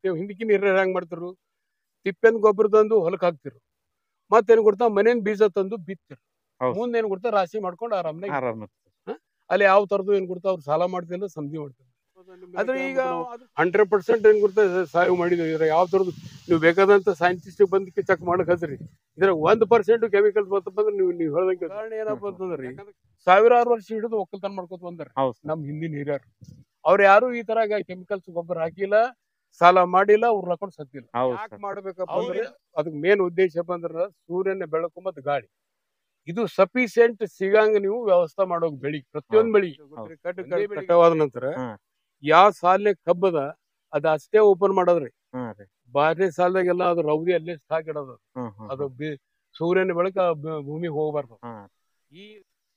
ನೀವು ಹಿಂದಕ್ಕಿನ ಹಿರಿಯರು ಹೆಂಗ್ ಮಾಡ್ತಿರು ತಿಪ್ಪೆನ್ ಗೊಬ್ಬರ ತಂದು ಹೊಲಕ್ಕೆ ಹಾಕ್ತಿರು ಮತ್ತೇನ್ ಕೊಡ್ತಾ ಮನೇನ್ ಬೀಜ ತಂದು ಬಿತ್ತಿರು ಹೌದು. ಮುಂದೆ ಏನ್ ಕೊಡ್ತಾ ರಾಶಿ ಮಾಡ್ಕೊಂಡು ಆರಾಮ್ನಾಗ ಆರಾಮ ಅಲ್ಲಿ ಯಾವ ತರದ್ದು ಏನ್ ಕೊಡ್ತಾ ಅವ್ರು ಸಾಲ ಮಾಡ್ತಿಲ್ಲ ಸಮಧಿ ಮಾಡ್ತಿಲ್ಲ ಆದ್ರೆ ಈಗ ಹಂಡ್ರೆಡ್ ಪರ್ಸೆಂಟ್ ಏನ್ ಕೊಡ್ತಾ ಸಾವು ಮಾಡಿದ್ವಿ ಇದ್ರ ಯಾವ ತರದ್ದು ನೀವು ಬೇಕಾದಂತ ಸೈಂಟಿಸ್ಟ್ ಬಂದಕ್ಕೆ ಚೆಕ್ ಮಾಡಕ್ ಹಚ್ರಿ ಇದ್ರ ಒಂದ್ ಪರ್ಸೆಂಟ್ ಕೆಮಿಕಲ್ಸ್ ಬಂತಪ್ಪ ಅಂದ್ರೆ ನೀವು ನೀವು ಹೇಳ್ದಂಗೆ ಕಾರಣ ಏನಪ್ಪ ಅಂತಂದ್ರಿ ಸಾವಿರಾರು ವರ್ಷ ಹಿಡಿದು ಒಕ್ಕಲ್ತನ ಮಾಡ್ಕೊತ ಬಂದಾರ ಹೌದು ನಮ್ ಹಿಂದಿನ ಹಿರಿಯರು ಅವ್ರು ಯಾರು ಈ ತರ ಕೆಮಿಕಲ್ಸ್ ಗೊಬ್ಬರ ಹಾಕಿಲ್ಲ ಸಾಲ ಮಾಡಿಲ್ಲ ಅವ್ರು ಹಾಕೊಂಡು ಸತ್ತಿಲ್ಲ ಹೌದು ಯಾಕೆ ಸರ್. ಮಾಡ್ಬೇಕಪ್ಪ ಅಂದ್ರೆ ಅದಕ್ಕೆ ಮೇನ್ ಉದ್ದೇಶ ಬಂದ್ರ ಸೂರ್ಯನ ಬೆಳಕು ಮತ್ತು ಗಾಳಿ ಇದು ಸಫಿಶಿಯಂಟ್ ಸಿಗಂಗ ನೀವು ವ್ಯವಸ್ಥೆ ಮಾಡೋಕ್ ಬೆಳಿ ಪ್ರತಿಯೊಂದ್ ಬೆಳಿ ಹೌದು. ಕಟ್ಟು ಕಟ್ಟವಾದ ನಂತರ ಹಾ. ಯಾವ ಸಾಲೆ ಕಬ್ಬದ ಅದ ಅಷ್ಟೇ ಓಪನ್ ಮಾಡೋದ್ರಿ ಹಾ ರೀ ಬಾರನೇ ಸಾಲದಾಗೆಲ್ಲ ಅದು ರೌದಿ ಅಲ್ಲೇ ಸ್ಟಾಕ್ ಇಡೋದು ಹ್ಮ್ ಹ್ಮ್ ಅದು ಬಿ- ಸೂರ್ಯನ ಬೆಳಕ ಭೂಮಿಗೆ ಹೋಗ್ಬಾರ್ದು ಹಾ. ಈ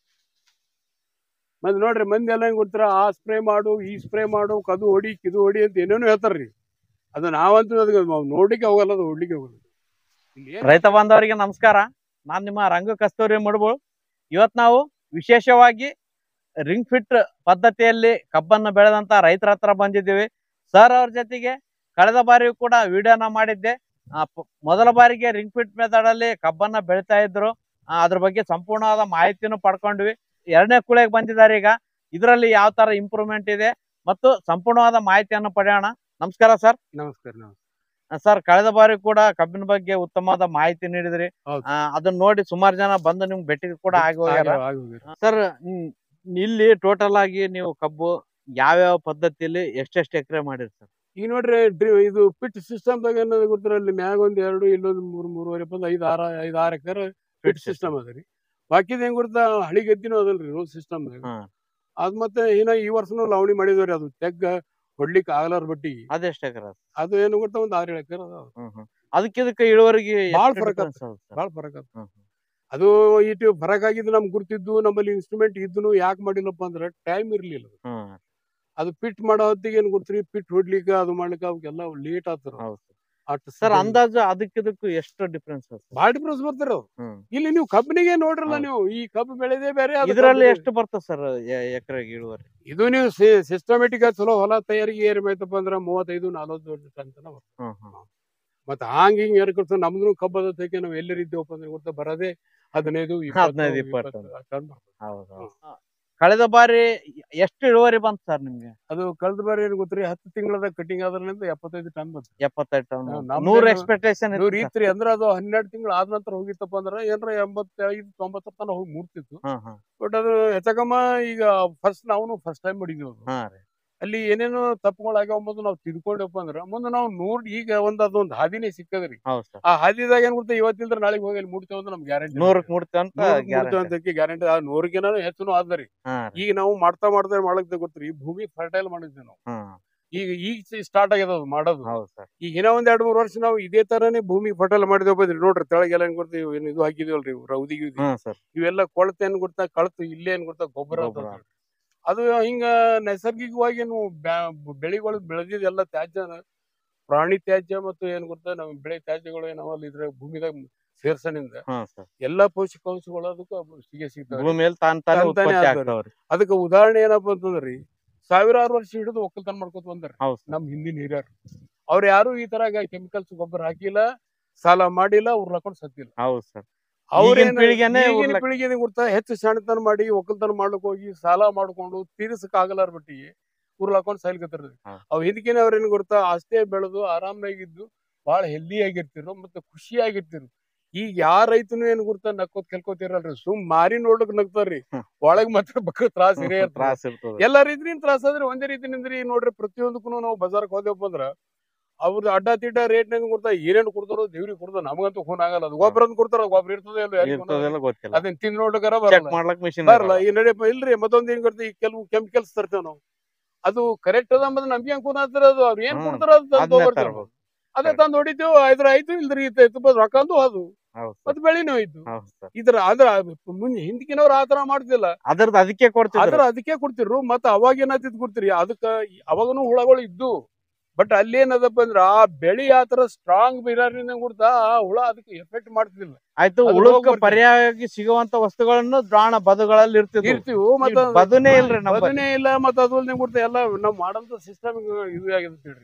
ಮತ್ತೆ ನೋಡ್ರಿ ಮಂದಿ ಎಲ್ಲ ಹೆಂಗ್ ಗೊತ್ತರ ಆ ಸ್ಪ್ರೇ ಮಾಡು ಈ ಸ್ಪ್ರೇ ಮಾಡು ಕದು ಹೊಡಿ ಕಿದು ಹೊಡಿ ಅಂತ ಏನೇನೋ ಹೇಳ್ತಾರ್ರಿ ಅದು ನಾವಂತೂ ಅದಕ್ಕೆ ನೋಡ್ಲಿಕ್ಕೆ ಹೋಗಲ್ಲ ಅದು ಹೊಡ್ಲಿಕ್ಕೆ ಹೋಗಲ್ಲ ಇಲ್ಲಿ ಏನ್ ರೈತ ಬಾಂಧವರಿಗೆ ನಮಸ್ಕಾರ ನಾನ್ ನಿಮ್ಮ ರಂಗ ಕಸ್ತೂರಿ ಮುಡ್ಬೋಳು ಇವತ್ ನಾವು ವಿಶೇಷವಾಗಿ ರಿಂಗ್ ಫಿಟ್ ಪದ್ಧತಿಯಲ್ಲಿ ಕಬ್ಬನ್ನು ಬೆಳೆದಂತ ರೈತರ ಹತ್ರ ಬಂದಿದ್ದೀವಿ ಸರ್ ಅವ್ರ ಜೊತೆಗೆ ಕಳೆದ ಬಾರಿಯೂ ಕೂಡ ವಿಡಿಯೋನ ಮಾಡಿದ್ದೆ ಆ, ಪ- ಮೊದಲ ಬಾರಿಗೆ ರಿಂಗ್ ಫಿಟ್ ಮೆಥಡ್ ಅಲ್ಲಿ ಕಬ್ಬನ್ನ ಬೆಳಿತಾ ಇದ್ರು ಆ, ಅದ್ರ ಬಗ್ಗೆ ಸಂಪೂರ್ಣವಾದ ಮಾಹಿತಿನೂ ಪಡ್ಕೊಂಡ್ವಿ ಎರಡನೇ ಕುಳೆಗೆ ಬಂದಿದ್ದಾರೆ ಈಗ ಇದರಲ್ಲಿ ಯಾವ ತರ ಇಂಪ್ರೂವ್ಮೆಂಟ್ ಇದೆ ಮತ್ತು ಸಂಪೂರ್ಣವಾದ ಮಾಹಿತಿಯನ್ನು ಪಡೆಯೋಣ ನಮಸ್ಕಾರ ಸರ್ ನಮಸ್ಕಾರ ನಮಸ್ಕಾರ ಸರ್ ಕಳೆದ ಬಾರಿ ಕೂಡ ಕಬ್ಬಿನ ಬಗ್ಗೆ ಉತ್ತಮವಾದ ಮಾಹಿತಿ ನೀಡಿದ್ರಿ ಹೌದು. ಆ, ಅದನ್ನ ನೋಡಿ ಸುಮಾರು ಜನ ಬಂದು ನಿಮ್ ಭೇಟಿ ಕೂಡ ಆಗಿ ಹೋಗ್ಯಾರ ಆಗಿ- ಆಗಿ ಹೋಗ್ಯಾರ. ಸರ್ ಹ್ಮ್, ಇಲ್ಲಿ ಟೋಟಲ್ ಆಗಿ ನೀವು ಕಬ್ಬು ಯಾವ್ಯಾವ ಪದ್ಧತಿಯಲ್ಲಿ ಎಷ್ಟೆಷ್ಟು ಎಕರೆ ಮಾಡಿರಿ ಸರ್ ಈಗ ನೋಡ್ರಿ ಡ್ರಿ- ಇದು ಪಿಟ್ ಸಿಸ್ಟಮ್ ದಾಗ ಏನದ ಗೊತ್ತರ ಅಲ್ಲಿ ಮ್ಯಾಗ ಒಂದ್ ಎರಡು ಇಲ್ಲೊಂದ್ ಮೂರ್ ಮೂರುವರೆ ಬಂದ್ ಐದ್ ಆರ ಐದ್ ಆರ್ ಎಕರೆ ಪಿಟ್ ಸಿಸ್ಟಮ್ ಅದ ರೀ ಬಾಕಿದ ಹೆಂಗ್ ಗೊತ್ತಾ ಹಳಿ ಗದ್ದಿನೂ ಅದಲ್ರಿ ರೋಡ್ ಸಿಸ್ಟಮ್ ಹಾ. ಅದ್ ಮತ್ತೆ ಇನ್ನ ಈ ವರ್ಷನೂ ಲಾವಣಿ ಮಾಡಿದ್ರಿ ಅದು ತೆಗ್ಗ ಹೊಡ್ಲಿಕ್ಕೆ ಆಗಲಾರ ಬಟ್ಟಿ ಅದೆಷ್ಟು ಎಕರೆ ಅದು ಏನು ಗೊತ್ತಾ ಒಂದ್ ಆರ್ ಏಳು ಎಕರೆ ಅದಾವ ಹ್ಮ್ ಹ್ಮ್ ಅದಕ್ಕೆ ಇದಕ್ಕೆ ಇಳುವರಿಗೆ ಬಾಳ್ ಎಷ್ಟು ಫರಕ್ difference ಅದ sir? ಭಾಳ ಫರಕ್ ಅದ ಹ್ಮ್ ಹ್ಮ್. ಅದು ಇಟ್ಟು ಫರಕ್ ಆಗಿದ್ದು ನಮ್ಗೆ ಗುರ್ತಿದ್ದು ನಮ್ಮಲ್ಲಿ ಇನ್ಸ್ಟ್ರೂಮೆಂಟ್ ಇದ್ದು ಯಾಕೆ ಮಾಡಿಲ್ಲಪ್ಪ ಅಂದ್ರೆ ಟೈಮ್ ಇರ್ಲಿಲ್ಲ ಹ್ಮ್ ಅದು ಪಿಟ್ ಮಾಡೋ ಹೊತ್ತಿಗೆ ಏನ್ ಗೊತ್ತ್ರಿ ಪಿಟ್ ಹೊಡ್ಲಿಕ್ಕೆ ಅದು ಮಾಡ್ಲಿಕ್ಕೆ ಅವಕ್ಕೆಲ್ಲ ಲೇಟ್ ಆಗ್ತಾರ ಹೌದು ಅಟ್ ಸರ್ ಅಂದಾಜು ಅದಕ್ಕಿದಕ್ಕೂ ಎಷ್ಟು ಡಿಫ್ರೆನ್ಸ್ ಅದ sir? ಭಾಳ ಡಿಫ್ರೆನ್ಸ್ ಬರ್ತಾರ ಅವು ಹ್ಮ್ ಇಲ್ಲಿ ನೀವು ಕಬ್ಬಿನಿಗೆ ನೋಡ್ರಲ್ಲ ಹೌದು. ನೀವು ಈ ಕಬ್ಬು ಬೆಳೆದೇ ಬೇರೆ ಅದು ಇದರಲ್ಲಿ ಕಬ್ಬಿಗೆ- ಎಷ್ಟು ಬರ್ತದೆ ಸರ್ ಎಕರೆಗೆ ಇಳುವರಿ ಇದು ನೀವು ಸಿಸ್ಟಮೆಟಿಕ್ ಆಗಿ ಚಲೋ ಹೊಲ ತಯಾರಿಗೆ ಏರ್ ಬೇಕಪ್ಪ ಅಂದ್ರೆ ಮೂವತ್ತೈದು ನಲವತ್ತು ಟನ್ ತನ ಬರ್ತದೆ. ಹ್ಮ್ ಹ್ಮ್ ಮತ್ತೆ ಹಾಂಗ್ ಹಿಂಗ್ ಏರ್ಕೊಡ್ತ ನಮ್ದು ಕಬ್ಬದ ತೇಕೆ ನಾವು ಎಲ್ಲರಿದ್ದೇವಪ್ಪ ಅಂದ್ರೆ ಗೊತ್ತಾ ಬರದೇ ಹದಿನೈದು ಹದಿನೈದು, ಇಪ್ಪತ್ತು ಟನ್ ಬರ್ತದೆ. ಹೌದು ಹೌದು. ಕಳೆದ ಬಾರಿ ಎಷ್ಟು ಇಳುವರಿ ಬಂತು ಸರ್ ನಿಮ್ಗೆ ಅದು ಕಳೆದ ಬಾರಿ ಏನ್ ಗೊತ್ತ್ರಿ ಹತ್ತು ತಿಂಗಳದ ಕಟಿಂಗ್ ಆದ್ರಿಂದ ಎಪ್ಪತ್ತೈದು ಟನ್ ಬಂತು ಎಪ್ಪತ್ತೈದು ಟನ್ ಹಾ, ನಮ್ದೇನು- ನೂರ್ ಎಕ್ಸ್ಪೆಕ್ಟೇಷನ್ ನೂರ್ ಇತ್ರಿ ಅಂದ್ರೆ ಅದು ಹನ್ನೆರಡು ತಿಂಗಳು ಆದ ನಂತರ ಹೋಗಿತ್ತಪ್ಪ ಅಂದ್ರೆ ಏನ್ರ ಎಂಬತ್ತೈದು ತೊಂಬತ್ತರ ತನ ಹೋಗಿ ಮೂಡ್ತಿತ್ತು ಬಟ್ ಅದು ಹೆಚ್ಚಕಮ್ಮ ಈಗ ಫಸ್ಟ್ ನಾವು ಫಸ್ಟ್ ಟೈಮ್ ಮಾಡಿದ್ವಿ ಅದು ಹಾ ರೀ ಅಲ್ಲಿ ಏನೇನು ತಪ್ಪುಗಳಾಗ್ಯಾವ ಅಂಬೋದು ನಾವು ತಿಳ್ಕೊಂಡಪ್ಪ ಅಂದ್ರೆ ಮುಂದೆ ನಾವು ನೋಡ್ ಈಗ ಒಂದ್ ಅದೊಂದ್ ಹಾದಿನೇ ಸಿಕ್ಕದ್ರಿ ಹೌದು ಸರ್ ಆ ಹಾದಿದಾಗ ಏನ್ ಗೊತ್ತಾ ಇವತ್ತಿಲ್ದ್ರ ನಾಳೆಗೆ ಹೋಗಿ ಅಲ್ಲಿ ಮುಡ್ತೇವೆ ಅಂತ ನಮ್ಗೆ ಗ್ಯಾರಂಟಿ ನೂರಕ್ ಮುಡ್ತೇವೆ ಅಂತ guarantee. ಅಂತ ಗ್ಯಾರಂಟಿ ಆ ನೂರಕ್ಕಿನ ಹೆಚ್ಚುನು ಆದ್ರಿ ಹಾ ರೀ ಈಗ ನಾವು ಮಾಡ್ತಾ ಮಾಡ್ತಾ ಮಾಡಕ್ ಗೊತ್ತ್ರಿ ಈ ಭೂಮಿ ಫರ್ಟೈಲ್ ಮಾಡಿದ್ವಿ ನಾವು ಹಾ ಈಗ ಈಗ ಸ್ಟಾರ್ಟ್ ಆಗ್ಯದ ಅದು ಮಾಡೋದು ಹೌದು ಸರ್ ಈಗ ಇನ್ನೂ ಒಂದ್ ಎರಡ್ ಮೂರ್ ವರ್ಷ ನಾವು ಇದೇ ತರನೇ ಭೂಮಿ ಫರ್ಟೈಲ್ ಮಾಡಿದ್ವಿ ಬಂದ್ರಿ ನೋಡ್ರಿ ತೆಳಗೆಲ್ಲ ಏನ್ ಕೊಡ್ತೀವಿ ಏನು ಇದು ಹಾಕಿದ್ವಲ್ರಿ ರೌದಿ ಗಿವ್ದಿ. ಹಾ ಸರ್ ಇವೆಲ್ಲ ಕೊಳತೆ ಏನ್ ಗೊತ್ತಾ ಕಳ್ತು ಇಲ್ಲೇ ಏನ್ ಗೊತ್ತಾ ಗೊಬ್ಬರ ಅಂತ ಗೊಬ್ಬರ. ಹೇಳ್ತಾರೆ. ಅದು ಹಿಂಗ ನೈಸರ್ಗಿಕವಾಗಿ ಏನು ಬೆಳೆಗಳು ಬೆಳೆದಿದ್ದೆಲ್ಲ ತ್ಯಾಜ್ಯ ಪ್ರಾಣಿ ತ್ಯಾಜ್ಯ ಮತ್ತು ಏನ್ ಗೊತ್ತಾ ನಾವು ಬೆಳೆ ತ್ಯಾಜ್ಯಗಳು ಏನಾವಲ್ಲ ಇದ್ರ ಭೂಮಿದಾಗ ಸೇರ್ಸನಿಂದ ಹಾ ಸರ್ ಎಲ್ಲಾ ಪೋಷಕಾಂಶಗಳು ಅದಕ್ಕೆ ಸಿಗೇ ಸಿಗ್ತಾವೆ ಭೂಮಿಯಲ್ಲಿ ತಾನ್ ತಾನೇ ತಾನ್ ತಾನೇ ಉತ್ಪತ್ತಿ ಆಗ್ತವ್ರಿ. ಆಗ್ತಾವ್ರಿ ಅದಕ್ಕೆ ಉದಾಹರಣೆ ಏನಪ್ಪಾ ಅಂತಂದ್ರಿ ಸಾವಿರಾರು ವರ್ಷ ಹಿಡಿದು ಒಕ್ಕಲ್ತನ ಮಾಡ್ಕೊತ ಬಂದಾರ ಹೌದು ನಮ್ ಹಿಂದಿನ ಹಿರಿಯರು ಅವ್ರು ಯಾರು ಈ ತರ ಕೆಮಿಕಲ್ಸ್ ಗೊಬ್ಬರ ಹಾಕಿಲ್ಲ ಸಾಲ ಮಾಡಿಲ್ಲ ಅವ್ರು ಹಾಕೊಂಡು ಸತ್ತಿಲ್ಲ ಹೌದು ಸರ್ ಅವ್ರೇನ್ ಪೀಳಿಗೆನೇ ಈಗಿನ ಉರ್ಲಕ್- ಪೀಳಿಗೆ ಗೊತ್ತಾ ಹೆಚ್ಚು ಶಾಣತನ ಮಾಡಿ ಒಕ್ಕಲ್ತನ ಮಾಡ್ಲಿಕ್ ಹೋಗಿ ಸಾಲ ಮಾಡ್ಕೊಂಡು ತೀರ್ಸಕ್ ಆಗಲಾರ ಬಟ್ಟಿಗೆ ಉರ್ಲ್ ಹಾಕೊಂಡು ಸೈಲ್ಕತ್ತಾರ ಹಾ. ಅವ್ ಹಿಂದಕಿನ ಅವ್ರೇನ್ ಗೊತ್ತಾ ಅಷ್ಟೇ ಬೆಳೆದು ಆರಾಮಾಗಿದ್ದು ಬಹಳ ಹೆಲ್ದಿ ಆಗಿರ್ತಿರು ಮತ್ತೆ ಖುಷಿಯಾಗಿರ್ತಿರು ಈಗ ಯಾರ ರೈತನು ಏನ್ ಗೊತ್ತಾ ನಕ್ಕೋತ್ ಕೆಲ್ಕೋತಿರಲ್ರಿ ಸುಮ್ ಮಾರಿ ನೋಡ್ಲಿಕ್ ನಗ್ತಾರ್ರಿ ಹ್ಮ್. ಒಳಗ್ ಮಾತ್ರ ಬಕ್ಕ ತ್ರಾಸ ಇರೇ ಇರ್ತದ ತ್ರಾಸ ಇರ್ತದೆ ಎಲ್ಲಾ ರೀತಿಯಿಂದ ತ್ರಾಸ ಆದ್ರೆ ಒಂದೇ ರೀತಿನಿಂದ್ರಿ ನೋಡ್ರಿ ಪ್ರತಿಯೊಂದಕ್ಕೂ ನಾವು ಬಜಾರ್ಕ್ ಹೋದೆವಪ್ಪ ಅಂದ್ರ ಅವ್ರದ್ದು ಅಡ್ಡ ತಿಡ್ಡ ರೇಟ್ ನಂಗೆ ಕೊಡ್ತಾ ಏನೇನು ಕೊಡ್ತಾರೋ ದೇವ್ರಿಗೆ ಕೊಡ್ತಾರ ನಮಗಂತೂ ಖೂನ್ ಆಗಲ್ಲ ಅದು ಗೊಬ್ಬರ ಅಂತ ಕೊಡ್ತಾರ ಗೊಬ್ಬರ ಇರ್ತದೆ ಇಲ್ಲ ಯಾರಿಗ್ ಖೂನ್ ಆಗಲ್ಲ. ಇರ್ತದೆಲ್ಲ ಗೊತ್ತಿಲ್ಲ ಅದನ್ನ ತಿಂದ್ ನೋಡ್ಲಿಕ್ಕಾರ ಚೆಕ್ ಬರಲ್ಲ ಮಾಡ್ಲಕ್ ಮಿಷಿನ್ ಬರಲ್ಲ ಈ ನಡಿಯಪ್ಪ ಇಲ್ರಿ ಮತ್ತೊಂದ್ ಏನ್ ಕೊಡ್ತೀವಿ ಕೆಲವು ಕೆಮಿಕಲ್ಸ್ ತರ್ತೇವ್ ನಾವು ಅದು ಕರೆಕ್ಟ್ ಅದ ಮತ್ತೆ ನಮ್ಗೆ ಹೆಂಗ್ ಕೂನ್ ಆಗ್ತಾರ ಅದು ಅವ್ರು ಏನ್ ಹ್ಮ್. ಕೊಡ್ತಾರ ಅದು ತಂದ್ ಅದನ್ನೇ ತಗೊಬರ್ತೀವಿ ತರ್ಬೇಕು. ನಾವು. ಅದೇ ತಂದ್ ಹೊಡಿತೇವ್ ಐದ್ರ ಆಯ್ತು ಇಲ್ದ್ರಿ ಇತ್ತು ಬಸ್ ರೊಕ್ಕ ಅಂದು ಅದು ಹೌದು ಸರ್ ಮತ್ತೆ ಬೆಳಿನೂ ಇದ್ದು ಹೌದು ಸರ್ ಇದ್ರ ಅದ್ರ ಮುಂದೆ ಹಿಂದಿನವ್ರು ಆತರ ಮಾಡ್ತಿಲ್ಲ ಅದ್ರದ್ದು ಅದಕ್ಕೆ ಕೊಡ್ತಿದ್ರು ಆದ್ರ ಅದಕ್ಕೆ ಕೊಡ್ತಿರು ಮತ್ತ ಅವಾಗ ಏನಾಗ್ತಿದ್ ಕೊಡ್ತೀರಿ ಅದಕ್ಕ ಅವಾಗನು ಹುಳಗಳು ಇದ್ದು ಬಟ್ ಅಲ್ಲಿ ಏನದಪ್ಪ ಅಂದ್ರ ಆ ಬೆಳಿ ಆತರ ಸ್ಟ್ರಾಂಗ್ ಬಿರಾರಿನ ಕೊಡ್ತಾ ಆ ಹುಳ ಅದಕ್ಕೆ ಎಫೆಕ್ಟ್ ಮಾಡ್ತಿಲ್ಲ ಆಯ್ತು ಅದು ಉಳುಕ ಹೋಗ್ಬರ್ತದೆ. ಪರ್ಯಾಯವಾಗಿ ಸಿಗುವಂತ ವಸ್ತುಗಳನ್ನು ದ್ರಾಣ ಬದುಗಳಲ್ಲಿ ಇರ್ತಿದ್ವು ಇರ್ತೀವಿ ಮತ್ತ ಈಗ ಬದುನೇ ಇಲ್ರಿ ನಮ್ಮಲ್ಲಿ. ಬದುನೇ ಇಲ್ಲ ಮತ್ತ ಅದು ನಿಮ್ಗೆ ಗೊತ್ತಾ ಎಲ್ಲ ನಾವ್ ಮಾಡಂತ ಸಿಸ್ಟಮ್ ಇದು ಆಗಿದೆ ಹೇಳ್ರಿ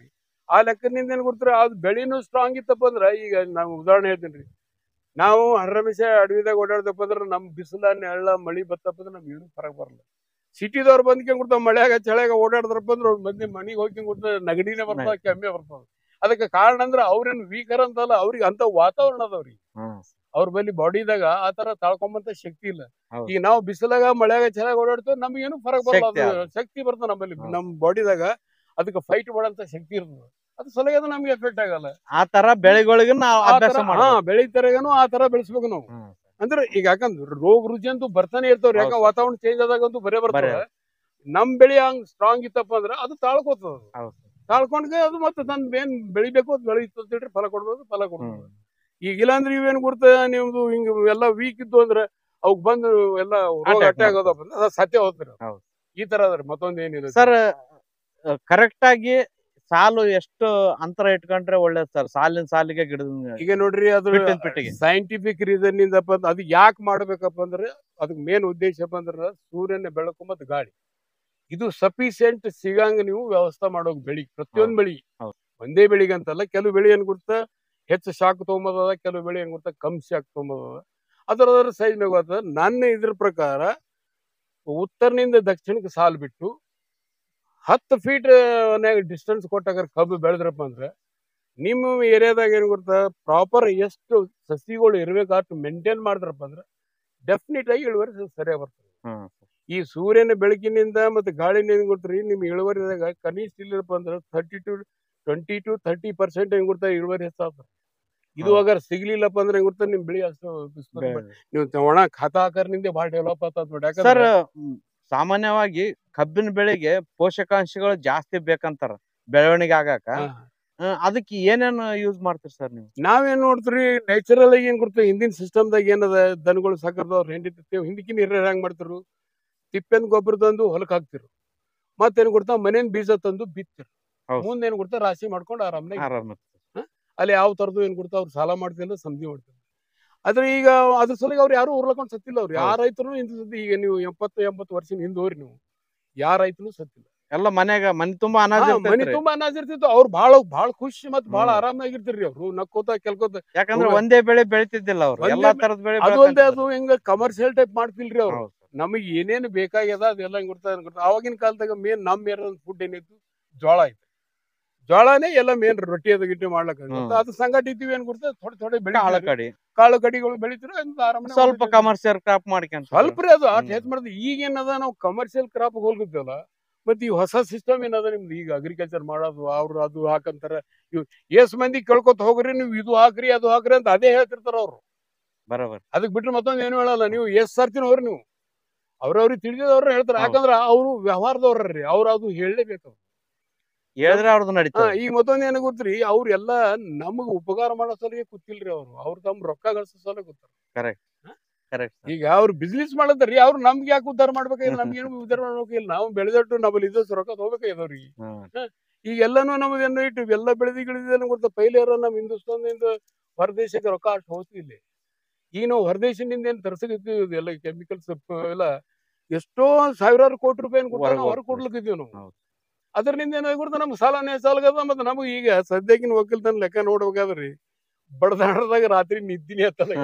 ಆ ಲೆಕ್ಕದಿಂದ ಏನ್ ಗೊತ್ತರ ಅದು ಬೆಳೆನೂ ಸ್ಟ್ರಾಂಗ್ ಇತ್ತಪ್ಪ ಅಂದ್ರ ಈಗ ನಾವು ಉದಾಹರಣೆ ಹೇಳ್ತೀನಿ ರೀ ನಾವು ಹರ್ರಮೇಶ ಅಡವಿದಾಗ ಓಡಾಡ್ದಪ್ಪ ಅಂದ್ರೆ ನಮ್ ಬಿಸಿಲ ನೆಳ್ಳ ಮಳಿ ಬತ್ತಪ್ಪ ಅಂದ್ರೆ ನಮ್ಗೆ ಏನು ಫರಕ್ ಬರಲ್ಲ ಸಿಟಿದವ್ರು ಬಂದ್ಕೊಂಡ್ ಕೊಡ್ತಾವ ಮಳೆಯಾಗ ಚಳಿಯಾಗ ಓಡಾಡಿದ್ರಪ್ಪ ಅಂದ್ರೆ ಅವ್ರ ಮಂದಿ ಮನಿಗೆ ಹೋಗ್ಕೊಂಡ್ ಕೊಡ್ತಾರೆ ನೆಗಡಿನೇ ಬರ್ತಾವ ಕೆಮ್ಮೆ ಬರ್ತಾವ ಅದಕ್ಕೆ ಕಾರಣ ಅಂದ್ರೆ ಅವ್ರೇನ್ ವೀಕರ್ ಅಂತಲ್ಲ ಅವ್ರಿಗೆ ಅಂತ ವಾತಾವರಣ ಅದಾವ್ರಿ ಹ್ಮ್ ಅವ್ರ ಬಳಿ ಬಾಡಿದಾಗ ಆ ತರ ತಾಳ್ಕೊಂಬಂತ ಶಕ್ತಿ ಇಲ್ಲ ಹೌದು. ಈಗ ನಾವು ಬಿಸಿಲಾಗ ಮಳೆಯಾಗ ಚೆನ್ನಾಗಿ ಓಡಾಡ್ತೇವೆ ನಮ್ಗೆ ಏನು ಫರಕ್ ಬರಲ್ಲ ಶಕ್ತಿ ಅದು ಶಕ್ತಿ ಬರ್ತದೆ ನಮ್ಮಲ್ಲಿ ಹೌದು. ನಮ್ ಬಾಡಿದಾಗ ಅದಕ್ಕೆ ಫೈಟ್ ಮಾಡಂತ ಶಕ್ತಿ ಇರ್ತದೆ ಅದು ಸಲಹೆ ಅದು ನಮ್ಗೆ ಎಫೆಕ್ಟ್ ಆಗಲ್ಲ ಆ ತರ ಬೆಳೆಗಳಿಗೆ ನಾವು ಆ ಅಭ್ಯಾಸ ತರ ಹಾ ಮಾಡ್ಬೇಕು ಬೆಳಿತರಗನು ಆ ತರ ಬೆಳೆಸ್ಬೇಕು ನಾವು ಹ್ಮ್. ಅಂದ್ರೆ ಈಗ ಯಾಕಂದ್ರೆ ರೋಗ ರುಚಿ ಅಂತೂ ಬರ್ತಾನೆ ಇರ್ತಾವ್ರಿ ಯಾಕ ಹೌದು. ವಾತಾವರಣ ಚೇಂಜ್ ಆದಾಗಂತೂ ಬರೇ ಬರ್ತವೆ ಬರೇ. ನಮ್ ಬೆಳಿ ಹಂಗ್ ಸ್ಟ್ರಾಂಗ್ ಇತ್ತಪ್ಪ ಅಂದ್ರೆ ಅದು ತಾಳ್ಕೋತದ ಅದು. ಹೌದು. ತಾಳ್ಕೊಂಡ್ಗೆ ಅದು ಮತ್ತೆ ತನ್ ಏನ್ ಬೆಳಿಬೇಕು ಅದು ಬೆಳೀತು ಅಂತ ಹೇಳ್ರಿ ಫಲ ಕೊಡ್ಬೋದು ಫಲ ಕೊಡ್ಬೋದು ಹ್ಮ್. ಈಗ ಇಲ್ಲಾಂದ್ರೆ ಇವೇನ್ ಗುರ್ತ ನಿಮ್ದು ಹಿಂಗ ಎಲ್ಲ ವೀಕ್ ಇದ್ದು ಅಂದ್ರೆ ಅವಕ್ ಬಂದು ಎಲ್ಲ ರೋಗ Attack ಅಟ್ಯಾಕ್ ಆಗೋದಪ್ಪ ಅಂದ್ರೆ ಅದು ಸತ್ಯ ಹೋಗ್ತಾರೆ ಹೌದು. ಈ ತರ ಅದ್ರಿ ಮತ್ತೊಂದ್ ಏನಿದೆ ಸರ್ ಕರೆಕ್ಟ್ ಆಗಿ ಸಾಲು ಎಷ್ಟು ಅಂತರ ಇಟ್ಕೊಂಡ್ರೆ ಒಳ್ಳೇದು ಸರ್ ಸಾಲಿನ ಸಾಲಿಗೆ ಗಿಡದ ಈಗ ನೋಡ್ರಿ ಅದು ಪಿಟ್ಟಿನ ಪಿಟ್ಟಿಗೆ. ಸೈಂಟಿಫಿಕ್ ರೀಸನ್ ಇಂದಪ್ಪ ಅಂದ್- ಅದು ಯಾಕೆ ಮಾಡ್ಬೇಕಪ್ಪ ಅಂದ್ರೆ ಅದಕ್ಕೆ ಮೇನ್ ಉದ್ದೇಶಪ್ಪ ಅಂದ್ರೆ ಸೂರ್ಯನ ಬೆಳಕು ಮತ್ತು ಗಾಳಿ ಇದು ಸಫಿಶಿಯಂಟ್ ಸಿಗಂಗ ನೀವು ವ್ಯವಸ್ಥೆ ಮಾಡೋಕ್ ಬೆಳಿ ಪ್ರತಿಯೊಂದು ಬೆಳಿ ಹೌದು. ಒಂದೇ ಬೆಳಿಗೆ ಅಂತಲ್ಲ ಕೆಲವು ಬೆಳಿ ಏನ್ ಗುರ್ತ ಹೆಚ್ಚು ಶಾಕ್ ತೊಗೊಂಬದ ಕೆಲವು ಬೆಳಿ ಏನ್ ಗುರ್ತ ಕಮ್ ಶಾಕ್ ತೊಗೊಂಬದ ಅದರ ಅದರ ಸೈಜ್ ಮ್ಯಾಗ ಹೋಗ್ತದ. ನನ್ನ ಇದ್ರ ಪ್ರಕಾರ ಉತ್ತರನಿಂದ ದಕ್ಷಿಣಕ್ಕೆ ಸಾಲು ಬಿಟ್ಟು ಹತ್ತು ಫೀಟ್ ಡಿಸ್ಟೆನ್ಸ್ ಕೊಟ್ಟಾಗ ಕಬ್ಬು ಬೆಳೆದ್ರಪ್ಪ ಅಂದ್ರೆ ನಿಮ್ಮ ಏರಿಯಾದಾಗ ಏನ್ ಗೊತ್ತಾ ಪ್ರಾಪರ್ ಎಷ್ಟು ಸಸಿಗಳು ಇರ್ಬೇಕು ಅಷ್ಟು ಮೇಂಟೈನ್ ಮಾಡಿದ್ರಪ್ಪ ಅಂದ್ರೆ ಡೆಫಿನೆಟ್ ಆಗಿ ಇಳುವರಿ ಸರಿಯಾಗಿ ಬರ್ತದೆ ಹ್ಮ್. ಈ ಸೂರ್ಯನ ಬೆಳಕಿನಿಂದ ಮತ್ತೆ ಗಾಳಿನಿಂದ ಏನ್ ಗೊತ್ತ್ರಿ ನಿಮ್ ಇಳುವರಿದಾಗ ಕನಿಷ್ಠ ಇಲ್ಲಪ್ಪ ಅಂದ್ರೆ thirty to twenty to thirty percent ಏನ್ ಗೊತ್ತಾ ಇಳುವರಿ ಹೆಚ್ಚಾಗ್ತದೆ ಇದು ಹೌದು. ಅಗರ್ ಸಿಗ್ಲಿಲ್ಲಪ್ಪ ಅಂದ್ರೆ ಏನ್ ಗೊತ್ತಾ ನಿಮ್ ಬೆಳಿ ಅಷ್ಟು ಬಿಸ್ಲು ಬೆ- ನೀವು ಒಣ ಖಾತಾ ಆಕಾರನಿಂದ ಭಾಳ ಡೆವಲಪ್ ಆಗ್ತದ ನೋಡಿ ಸರ್ ಯಾಕಂದ್ರೆ ಮ್, ಸಾಮಾನ್ಯವಾಗಿ ಕಬ್ಬಿನ ಬೆಳೆಗೆ ಪೋಷಕಾಂಶಗಳು ಜಾಸ್ತಿ ಬೇಕಂತಾರ ಬೆಳವಣಿಗೆ ಆಗಾಕ ಹಾ. ಆ, ಅದಕ್ಕೆ ಏನೇನ್ ಯೂಸ್ ಮಾಡ್ತೀರಿ ಸರ್ ನೀವು ನಾವೇನ್ ನೋಡ್ತೀರಿ ನ್ಯಾಚುರಲ್ ಆಗಿ ಏನ್ ಕೊಡ್ತೇವೆ ಹಿಂದಿನ ಸಿಸ್ಟಮ್ದಾಗ ಏನದ ದನಗಳು ಸಾಕರ್ದವ್ರು ಹೆಂಡಿ ತಿತ್ತೇವ್ ಹಿಂದಕಿನ ಹಿರಿಯರ್ ಹೆಂಗ್ ಮಾಡ್ತಿರು ತಿಪ್ಪೆನ್ ಗೊಬ್ಬರ ತಂದು ಹೊಲಕ್ ಹಾಕ್ತಿರು ಮತ್ತೇನ್ ಕೊಡ್ತಾವ ಮನೇನ್ ಬೀಜ ತಂದು ಬಿತ್ತಿರು ಹೌದು. ಮುಂದೆ ಏನ್ ಕೊಡ್ತಾರ ರಾಶಿ ಮಾಡ್ಕೊಂಡು ಆರಾಮ್ನಾಗ ಆರಾಮ ಅಲ್ಲಿ ಯಾವ ತರದ್ದು ಏನ್ ಕೊಡ್ತಾವ ಅವ್ರು ಸಾಲ ಮಾಡ್ತಿಲ್ಲ ಸಂಧಿ ಮಾಡ್ತಾರೆ ಆದ್ರೆ ಈಗ ಅದ್ರ ಸಲುವಾಗಿ ಅವ್ರು ಯಾರು ಉರ್ಲಕೊಂಡ್ ಸತ್ತಿಲ್ಲ ಅವ್ರು ಯಾರ ರೈತರು ಇಂತ ಸತಿ ಈಗ ನೀವು ಎಪ್ಪತ್ತು ಎಂಬತ್ತು ವರ್ಷ ಹಿಂದೆ ಹೋರಿ ನೀವು ಯಾರ ರೈತನು ಸತ್ತಿಲ್ಲ ಎಲ್ಲ ಮನ್ಯಾಗ ಮನೆ ತುಂಬಾ ಅನಾಜ ಹಾ, ಮನಿ ಇರ್ತೈತ್ರಿ. ತುಂಬಾ ಅನಾಜ್ ಇರ್ತಿತ್ತು ಅವ್ರು ಬಹಳ ಬಹಳ ಖುಷಿ ಮತ್ ಬಹಳ ಹ್ಮ್. ಆರಾಮಾಗಿರ್ತಿರ್ರಿ ಅವ್ರು ನಕ್ಕೋತ ಕೆಲ್ಕೋತ ಯಾಕಂದ್ರೆ ತುಂಬಾ- ಒಂದೇ ಬೆಳೆ ಬೆಳಿತಿದ್ದಿಲ್ಲ ಅವ್ರು ಒಂದೇ ಎಲ್ಲಾ ಬೆ- ತರದ ಬೆಳೆ ಅದು ಒಂದೇ ಬೆಳ್ಕೊಂತಿದ್ರು. ಅದು ಹಿಂಗ ಕಮರ್ಷಿಯಲ್ ಟೈಪ್ ಮಾಡ್ತಿಲ್ರಿ ಅವ್ರು ಹೌದು. ನಮಗೆ ಏನೇನು ಬೇಕಾಗ್ಯದ ಅದೆಲ್ಲ ಹಿಂಗ್ ಗೊತ್ತಾ ಗೊತ್ತಾ ಅವಾಗಿನ ಕಾಲದಾಗ ಮೇನ್ ನಮ್ ಏರಿಯಾದ ಫುಡ್ ಏನಿತ್ತು ಜೋಳ ಐತಿ ಜೋಳನೇ ಎಲ್ಲ ಮೇನ್ ರೊಟ್ಟಿ ಅದು ಗಿಟ್ಟಿ ಮಾಡ್ಲಕ್ಕ ಹ್ಮ್. ಅದು ಸಂಘಟಿತೀವಿ ಏನ್ ಗೊತ್ತಾ ಥೋಡೆ ಥೋಡೆ ಕಾಳ ಬೆಳಿ ಕಡಿ ಕಾಳು ಕಡಿಗಳು ಬೆಳಿತಿರ ಸ್ವಲ್ಪ ಕಮರ್ಷಿಯಲ್ ಕ್ರಾಪ್ ಮಾಡ್ಕೊಂತ ಸ್ವಲ್ಪ ರೀ ಅದು ಆಟ ಹ್ಮ್. ಹೆಚ್ಚು ಮಾಡಿದ್ರೆ ಈಗ ಏನದ ನಾವು ಕಮರ್ಷಿಯಲ್ ಕ್ರಾಪ್ ಹೋಗ್ತಿದ್ದಲ್ಲ ಮತ್ತೆ ಈ ಹೊಸ ಸಿಸ್ಟಮ್ ಏನದ ನಿಮ್ದು ಈಗ ಅಗ್ರಿಕಲ್ಚರ್ ಮಾಡೋದು ಅವ್ರು ಅದು ಹಾಕಂತಾರ ಇವ್ ಎಷ್ಟ್ ಮಂದಿ ಕೇಳ್ಕೊತ ಹೋಗ್ರಿ ನೀವು ಇದು ಹಾಕ್ರಿ ಅದು ಹಾಕ್ರಿ ಅಂತ ಅದೇ ಹೇಳ್ತಿರ್ತಾರ ಅವ್ರು ಬರೋಬರ್ ಅದಕ್ಕೆ ಬಿಟ್ರೆ ಮತ್ತೊಂದು ಏನು ಹೇಳಲ್ಲ ನೀವು ಎಷ್ಟ್ ಸರ್ತಿನ ಹೋಗ್ರಿ ನೀವು ಅವ್ರವ್ರಿಗೆ ತಿಳಿದಿದವ್ರು ಹೇಳ್ತಾರೆ ಹೌದು. ಯಾಕಂದ್ರ ಅವರು ವ್ಯವಹಾರದವ್ರಿ ಅವ್ರು ಅದು ಹೇಳಲೇಬೇಕು ಹೇಳಿದ್ರೆ ಅವ್ರದ್ದು ಹಾ ನಡೀತದೆ ಈಗ ಮತ್ತೊಂದ್ ಏನ ಗೊತ್ತ್ರಿ ಅವ್ರೆಲ್ಲ ನಮಗ್ ಉಪಕಾರ ಮಾಡೋ ಸಲಿಗೆ ಕೂತಿಲ್ರಿ ಅವ್ರು ಅವ್ರು ತಮ್ಮ ರೊಕ್ಕ ಗಳಿಸೋ ಸಲ ಕೂತಾರ ಕರೆಕ್ಟ್ ಈಗ ಅವ್ರು ಬಿಸ್ನೆಸ್ ಮಾಡದ್ರಿ ಅವ್ರು ನಮ್ಗೆ ಯಾಕೆ ಉದ್ಧಾರ ಮಾಡ್ಬೇಕಾಗಿಲ್ಲ ನಮ್ಗೆ ಏನು ಉದ್ಧಾರ ಮಾಡ್ಬೇಕಿಲ್ಲ ನಾವು ಬೆಳೆದಟ್ಟು ನಮ್ಮಲ್ಲಿ ಇದ್ದಷ್ಟು ರೊಕ್ಕ ತಗೋಬೇಕಾಗಿದವ್ರಿಗೆ ಈಗ ಎಲ್ಲಾನು ನಮ್ದು ಏನೋ ಇಟ್ಟು ಎಲ್ಲ ಬೆಳೆದಿ ಗಿಳಿದೇನು ಗೊತ್ತಾ ಪೈಲೇರ ನಮ್ ಹಿಂದೂಸ್ತಾನದಿಂದ ಹೊರದೇಶಕ್ಕೆ ರೊಕ್ಕ ಅಷ್ಟು ಹೋಗ್ತಿಲ್ಲ ಈಗ ನಾವು ಹೊರದೇಶದಿಂದ ಏನ್ ತರ್ಸಕತ್ತೀವಿ ಎಲ್ಲ ಕೆಮಿಕಲ್ಸ್ ಎಲ್ಲ ಎಷ್ಟೋ ಸಾವಿರಾರು ಕೋಟಿ ರೂಪಾಯಿ ಕೊಟ್ಟು ಹೊರಗ್ ನಾವು ಹೊರ ಹೋಗ್ತದೆ. ಕೊಡ್ಲಿಕ್ಕಿದ್ದೀವಿ ನಾವು ಹೌದು. ಅದರಿಂದ ಏನಾಗ್ಬಿಡ್ತು ನಮ್ಗೆ ಸಾಲನೇ ಸಾಲಗದ ಮತ್ತೆ ನಮಗೆ ಈಗ ಸದ್ಯಕ್ಕಿನ ಒಕ್ಕಲ್ತನ ಲೆಕ್ಕ ನೋಡ್ಬೇಕಾದ್ರಿ ಬಡದಾಡದಾಗ ರಾತ್ರಿ ನಿದ್ದಿನೇ ಹತ್ತಲ್ಲ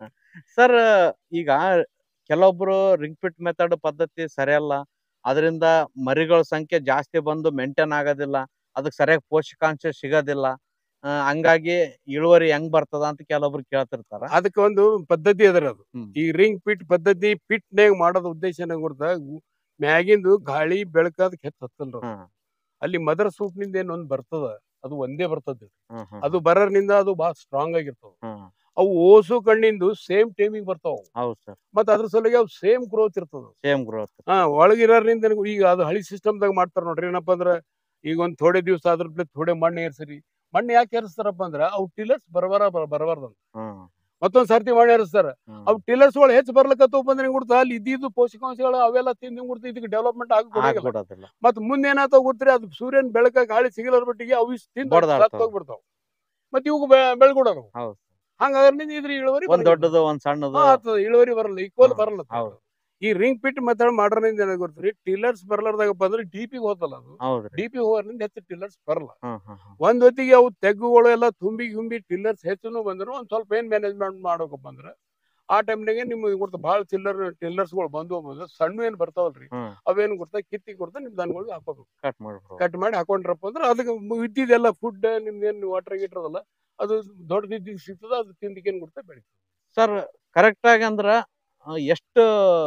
ಸರ್ ಈಗ ಕೆಲವೊಬ್ರು ರಿಂಗ್ ಫಿಟ್ ಮೆಥಡ್ ಪದ್ಧತಿ ಸರಿಯಲ್ಲ ಅದರಿಂದ ಮರಿಗಳ ಸಂಖ್ಯೆ ಜಾಸ್ತಿ ಬಂದು ಮೇಂಟೈನ್ ಆಗೋದಿಲ್ಲ ಅದಕ್ಕೆ ಸರಿಯಾಗಿ ಪೋಷಕಾಂಶ ಸಿಗೋದಿಲ್ಲ ಆ, ಹಂಗಾಗಿ ಇಳುವರಿ ಹೆಂಗ್ ಬರ್ತದ ಅಂತ ಕೆಲವೊಬ್ರು ಕೇಳ್ತಿರ್ತಾರ ಅದಕ್ಕೆ ಒಂದು ಪದ್ಧತಿ ಅದರ ಅದು ಹ್ಮ್. ಈ ರಿಂಗ್ ಪಿಟ್ ಪದ್ಧತಿ ಪಿಟ್ನಾಗ ಮಾಡೋದ್ ಉದ್ದೇಶ ಏನಾಗ ಗೊತ್ತಾ ಮ್ಯಾಗಿಂದು ಗಾಳಿ ಬೆಳಕ ಅದಕ್ಕೆ ಹೆಚ್ಚು ಹತ್ತಲ್ರ ಅದು. ಹ್ಮ್. ಅಲ್ಲಿ ಮದರ್ ಸೂಪ್ ನಿಂದ ಏನೊಂದ್ ಬರ್ತದ ಅದು ಒಂದೇ ಬರ್ತದ ಹ್ಮ್ ಹ್ಮ್ ಅದು ಬರೋದ್ರಿಂದ ಅದು ಬಹಳ ಸ್ಟ್ರಾಂಗ್ ಆಗಿರ್ತಾವ ಹ್ಮ್. ಅವು ಓಸು ಕಣ್ಣಿಂದು ಸೇಮ್ ಟೈಮಿಗೆ ಬರ್ತಾವ ಹೌದು ಸರ್ ಮತ್ತ ಅದ್ರ ಸಲುವಾಗಿ ಅವು ಸೇಮ್ ಗ್ರೋತ್ ಇರ್ತದ ಸೇಮ್ ಗ್ರೋತ್ ಹಾ ಒಳಗಿರೋದ್ರಿಂದ ಏನ್- ಈಗ ಅದು ಹಳಿ ಸಿಸ್ಟಮ್ದಾಗ ಮಾಡ್ತಾರ ನೋಡ್ರಿ ಏನಪ್ಪಾ ಅಂದ್ರ ಈಗ ಒಂದ್ ಥೋಡೆ ದಿವಸ ಅದ್ರ ಪ್ಲೇ ಥೋಡೆ ಮಣ್ಣು ಏರ್ಸರಿ ಮಣ್ಣು ಯಾಕೆ ಏರಿಸ್ತಾರಪ್ಪ ಅಂದ್ರ ಅವು ಟಿಲ್ಲರ್ಸ್ ಬರಬಾರ ಬರಬಾರ್ದಂತ ಹ್ಮ್ ಮತ್ತೊಂದ್ ಸರ್ತಿ ಮಣ್ಣು ಏರಿಸ್ತಾರ ಹ್ಮ್. ಅವು ಟಿಲ್ಲರ್ಸ್ ಗಳು ಹೆಚ್ಚು ಬರ್ಲಕತ್ತವ ಬಂದ್ರೆ ಹೆಂಗ್ ಗುಡ್ತಾ ಅಲ್ಲಿ ಇದ್ದಿದ್ದು ಪೋಷಕಾಂಶಗಳು ಅವೆಲ್ಲ ತಿಂದು ಹೆಂಗ್ ಗುಡ್ತಾ ಇದಕ್ಕೆ ಡೆವಲಪ್ಮೆಂಟ್ ಆಗಿ ಆಗ್ಬಿಡೋದಿಲ್ಲ ಮತ್ ಮುಂದೆ ಏನಾಗ್ತಾವ ಗೊತ್ತ್ರಿ ಅದು ಸೂರ್ಯನ ಬೆಳಕ ಗಾಳಿ ಸಿಗಲರ ಮಟ್ಟಿಗೆ ಅವು ಇಷ್ಟು ತಿಂದು ಬಡ್ದಾಡ್ತಾವ. ಸತ್ತು ಹೋಗ್ಬಿಡ್ತಾವ ಮತ್ ಇವು ಬೆಳ್ಕೊಡೋದು ಹೌದು ಹಂಗಾದ್ರೆ ಇದ್ರ ಇಳುವರಿ ಒಂದ್ ದೊಡ್ಡದು ಒಂದ್ ಸಣ್ಣದು ಹಾ, ಆಗ್ತದ ಇಳುವರಿ ಬರಲ್ಲ ಈಕ್ವಲ್ ಹ್ಮ್. ಬರಲ್ಲ ಹೌದು. ಈ ರಿಂಗ್ ಪಿಟ್ ಮೆಥಡ್ ಮಾಡೋದ್ರಿಂದ ಏನಾಗ ಗೊತ್ತ್ರಿ ಟಿಲ್ಲರ್ಸ್ ಬರ್ಲಾರ್ದಾಗಪ್ಪ ಅಂದ್ರೆ ಡಿಪಿಗೆ ಹೋತಲ್ಲ ಅದು ಹೌದ್ರಿ ಡಿಪಿ ಹೋಗೋದ್ರಿಂದ ಹೆಚ್ಚು ಟಿಲ್ಲರ್ಸ್ ಬರಲ್ಲ ಹ್ಮ್ ಹ್ಮ್ ಹ್ಮ್. ಒಂದ್ ಹೊತ್ತಿಗೆ ಅವು ತೆಗ್ಗುಗಳು ಎಲ್ಲ ತುಂಬಿ ಗುಂಬಿ ಟಿಲ್ಲರ್ಸ್ ಹೆಚ್ಚುನು ಬಂದ್ರು ಒಂದ್ ಸ್ವಲ್ಪ ಏನ್ ಮ್ಯಾನೇಜ್ಮೆಂಟ್ ಮಾಡ್ಬೇಕಪ್ಪ ಅಂದ್ರೆ ಆ ಟೈಮ್ನಾಗೆ ನಿಮ್ಗೆ ಗೊತ್ತ ಭಾಳ ಟಿಲ್ಲರ್ ಟಿಲ್ಲರ್ಸ್ಗಳು ಬಂದು ಬಂದು ಸಣ್ಣ ಏನ್ ಬರ್ತಾವಲ್ರಿ ಹ್ಮ್ ಅವೇನ್ ಗೊತ್ತಾ ಕಿತ್ತಿ ಕೊಡ್ತಾ ನಿಮ್ ದನಗಳು ಹಾಕೋಬೇಕು ಕಟ್ ಮಾಡ್ಬಿಡು ಕಟ್ ಮಾಡಿ ಹಾಕೊಂಡ್ರಪ್ಪ ಅಂದ್ರೆ ಅದಕ್ಕೆ ಇದ್ದಿದ್ದೆಲ್ಲ ಫುಡ್ ನಿಮ್ದೇನು ವಾಟರ್ ಗೀಟ್ರದಲ್ಲ ಅದು ದೊಡ್ಡದಿದ್ದು ಸಿಗ್ತದ ಅದು ತಿಂದಿಕೇನ್ ಕೊಡ್ತಾ ಬೆಳಿತದೆ ಸರ್ ಕರೆಕ್ಟ್ ಆಗಿ ಅಂದ್ರ ಆ, ಎಷ್ಟು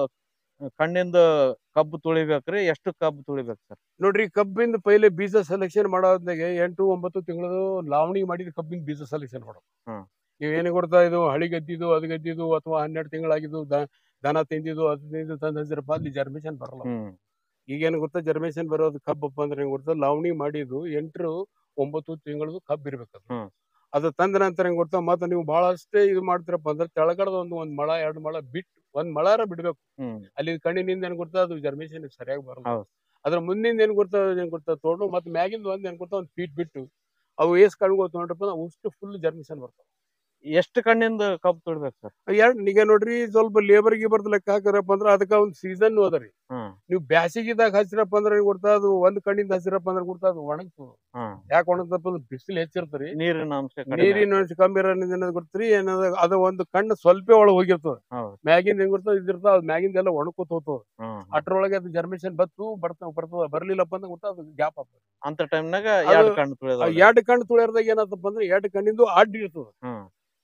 ಕಣ್ಣಿಂದ ಕಬ್ಬು ತುಳಿಬೇಕ್ರಿ ಎಷ್ಟು ಕಬ್ಬು ತುಳಿಬೇಕು ಸರ್ ನೋಡ್ರಿ ಕಬ್ಬಿಂದ ಪೈಲೆ ಬೀಜ ಸೆಲೆಕ್ಷನ್ ಮಾಡೋದ್ನಾಗೆ ಎಂಟು ಒಂಬತ್ತು ತಿಂಗಳದು ಲಾವಣಿ ಮಾಡಿದ ಕಬ್ಬಿನ ಬೀಜ ಸೆಲೆಕ್ಷನ್ ಮಾಡೋದು ಹ್ಮ್. ನೀವ್ ಏನ್ ಕೊಡ್ತಾ ಇದು ಹಳಿ ಗದ್ದಿದ್ದು ಅದು ಗದ್ದಿದ್ದು ಅಥವಾ ಹನ್ನೆರಡು ತಿಂಗಳಾಗಿದ್ದು ದ- ದನ ತಿಂದಿದ್ದು ಅದು ತಿಂದಿದ್ದು ತಂದ ಹಚ್ಚಿರಪ್ಪ ಅಲ್ಲಿ ಜರ್ಮೇಷನ್ ಬರಲ್ಲ ಹ್ಮ್ ಈಗೇನು ಗೊತ್ತಾ ಜರ್ಮೇಷನ್ ಬರೋದು ಕಬ್ಬಪ್ಪ ಅಂದ್ರೆ ಏನ್ ಗೊತ್ತಾ ಲಾವಣಿ ಮಾಡಿದ್ದು ಎಂಟು ಒಂಬತ್ತು ತಿಂಗಳದು ಕಬ್ಬು ಇರ್ಬೇಕು ಅದು ಹ್ಮ್. ಅದು ತಂದ ನಂತರ ಏನ್ ಗೊತ್ತಾ ಮತ್ತೆ ನೀವು ಬಹಳಷ್ಟೇ ಇದು ಮಾಡ್ತೀರಪ್ಪ ಅಂದ್ರೆ ತೆಳಗಡದ ಒಂದು ಒಂದ್ ಮಳ ಎರಡು ಮಳ ಬಿಟ್ಟು ಒಂದ್ ಮಳಾರ ಬಿಡ್ಬೇಕು ಹ್ಮ್ ಅಲ್ಲಿ ಕಣ್ಣಿನಿಂದ ಏನ್ ಗೊತ್ತಾ ಅದು ಜರ್ಮೇಷನ್ ಸರಿಯಾಗಿ ಬರಲ್ಲ ಹೌದು. ಅದ್ರ ಮುಂದಿಂದ ಏನ್ ಗೊತ್ತಾ ಏನ್ ಗೊತ್ತಾ ತೊಗೊಂಡು ಮತ್ತೆ ಮ್ಯಾಗಿಂದ ಒಂದ್ ಏನ್ ಗೊತ್ತಾ ಒಂದ್ ಫೀಟ್ ಬಿಟ್ಟು ಅವು ಏಸ್ ಕಣ್ಗಳು ತೊಗೊಂಡ್ರಪ್ಪ ಅಂದ್ರೆ ಅಷ್ಟು ಫುಲ್ ಜರ್ಮೇಷನ್ ಬರ್ತಾವ ಎಷ್ಟು ಕಣ್ಣಿಂದ ಕಬ್ಬು ತುಳಿಬೇಕು ಸರ್ ಎರಡ್ ಈಗ ನೋಡ್ರಿ ಸ್ವಲ್ಪ ಲೇಬರ್ ಗಿಬರ್ದ ಲೆಕ್ಕ ಹಾಕರಪ್ಪ ಅಂದ್ರೆ ಅದಕ್ಕ ಒಂದ್ ಸೀಸನ್ ಅದರಿ ಹ್ಮ್ ನೀವು ಬ್ಯಾಸಿಗಿದಾಗ ಹಚ್ಚಿರಪ್ಪ ಅಂದ್ರೆ ಏನ್ ಗೊತ್ತಾ ಅದು ಒಂದ್ ಕಣ್ಣಿಂದ ಹಚ್ಚಿರಪ್ಪ ಅಂದ್ರೆ ಗೊತ್ತಾ ಅದು ಒಣಗ್ತದ ಹ್ಮ್ ಯಾಕೆ ಒಣಗ್ತಪ್ಪ ಅಂದ್ರೆ ಬಿಸಿಲು ಹೆಚ್ಚಿರ್ತರಿ ನೀರಿನ ಅಂಶ ಕಡಿಮೆ ನೀರಿನ ಅಂಶ ಕಮ್ಮಿ ಇರೋದ್ರಿಂದ ಏನಾದ್ ಗೊತ್ತ್ರಿ ಏನದ ಅದು ಒಂದು ಕಣ್ಣು ಸ್ವಲ್ಪ ಒಳಗ್ ಹೋಗಿರ್ತದ ಹೌದು. ಮ್ಯಾಗಿಂದ ಹೆಂಗ್ ಗೊತ್ತಾ ಇದಿರ್ತದ ಅದು ಮ್ಯಾಗಿಂದ ಎಲ್ಲ ಒಣಕೋತ ಹೋಗ್ತದ ಹ್ಮ್ ಅಷ್ಟ್ರೊಳಗೆ ಅದು ಜರ್ಮೇಷನ್ ಬತ್ತು ಬರ್ತಾ ಬರ್ತದ ಬರ್ಲಿಲ್ಲಪ್ಪ ಅಂದ್ರೆ ಗೊತ್ತಾ ಅದು ಗ್ಯಾಪ್ ಆಗ್ತದ ಅಂತ ಟೈಮ್ನಾಗ ಅದು- ಎರಡು ಕಣ್ಣು ತುಳಿದ ಎರಡು ಕಣ್ಣು ತುಳಿಯರ್ದಾಗ ಏನಾತಪ್ಪ ಅಂದ್ರೆ ಎರಡು ಕಣ್ಣಿಂದು ಅಡ್ಡ ಇರ್ತದ ಹ್ಮ್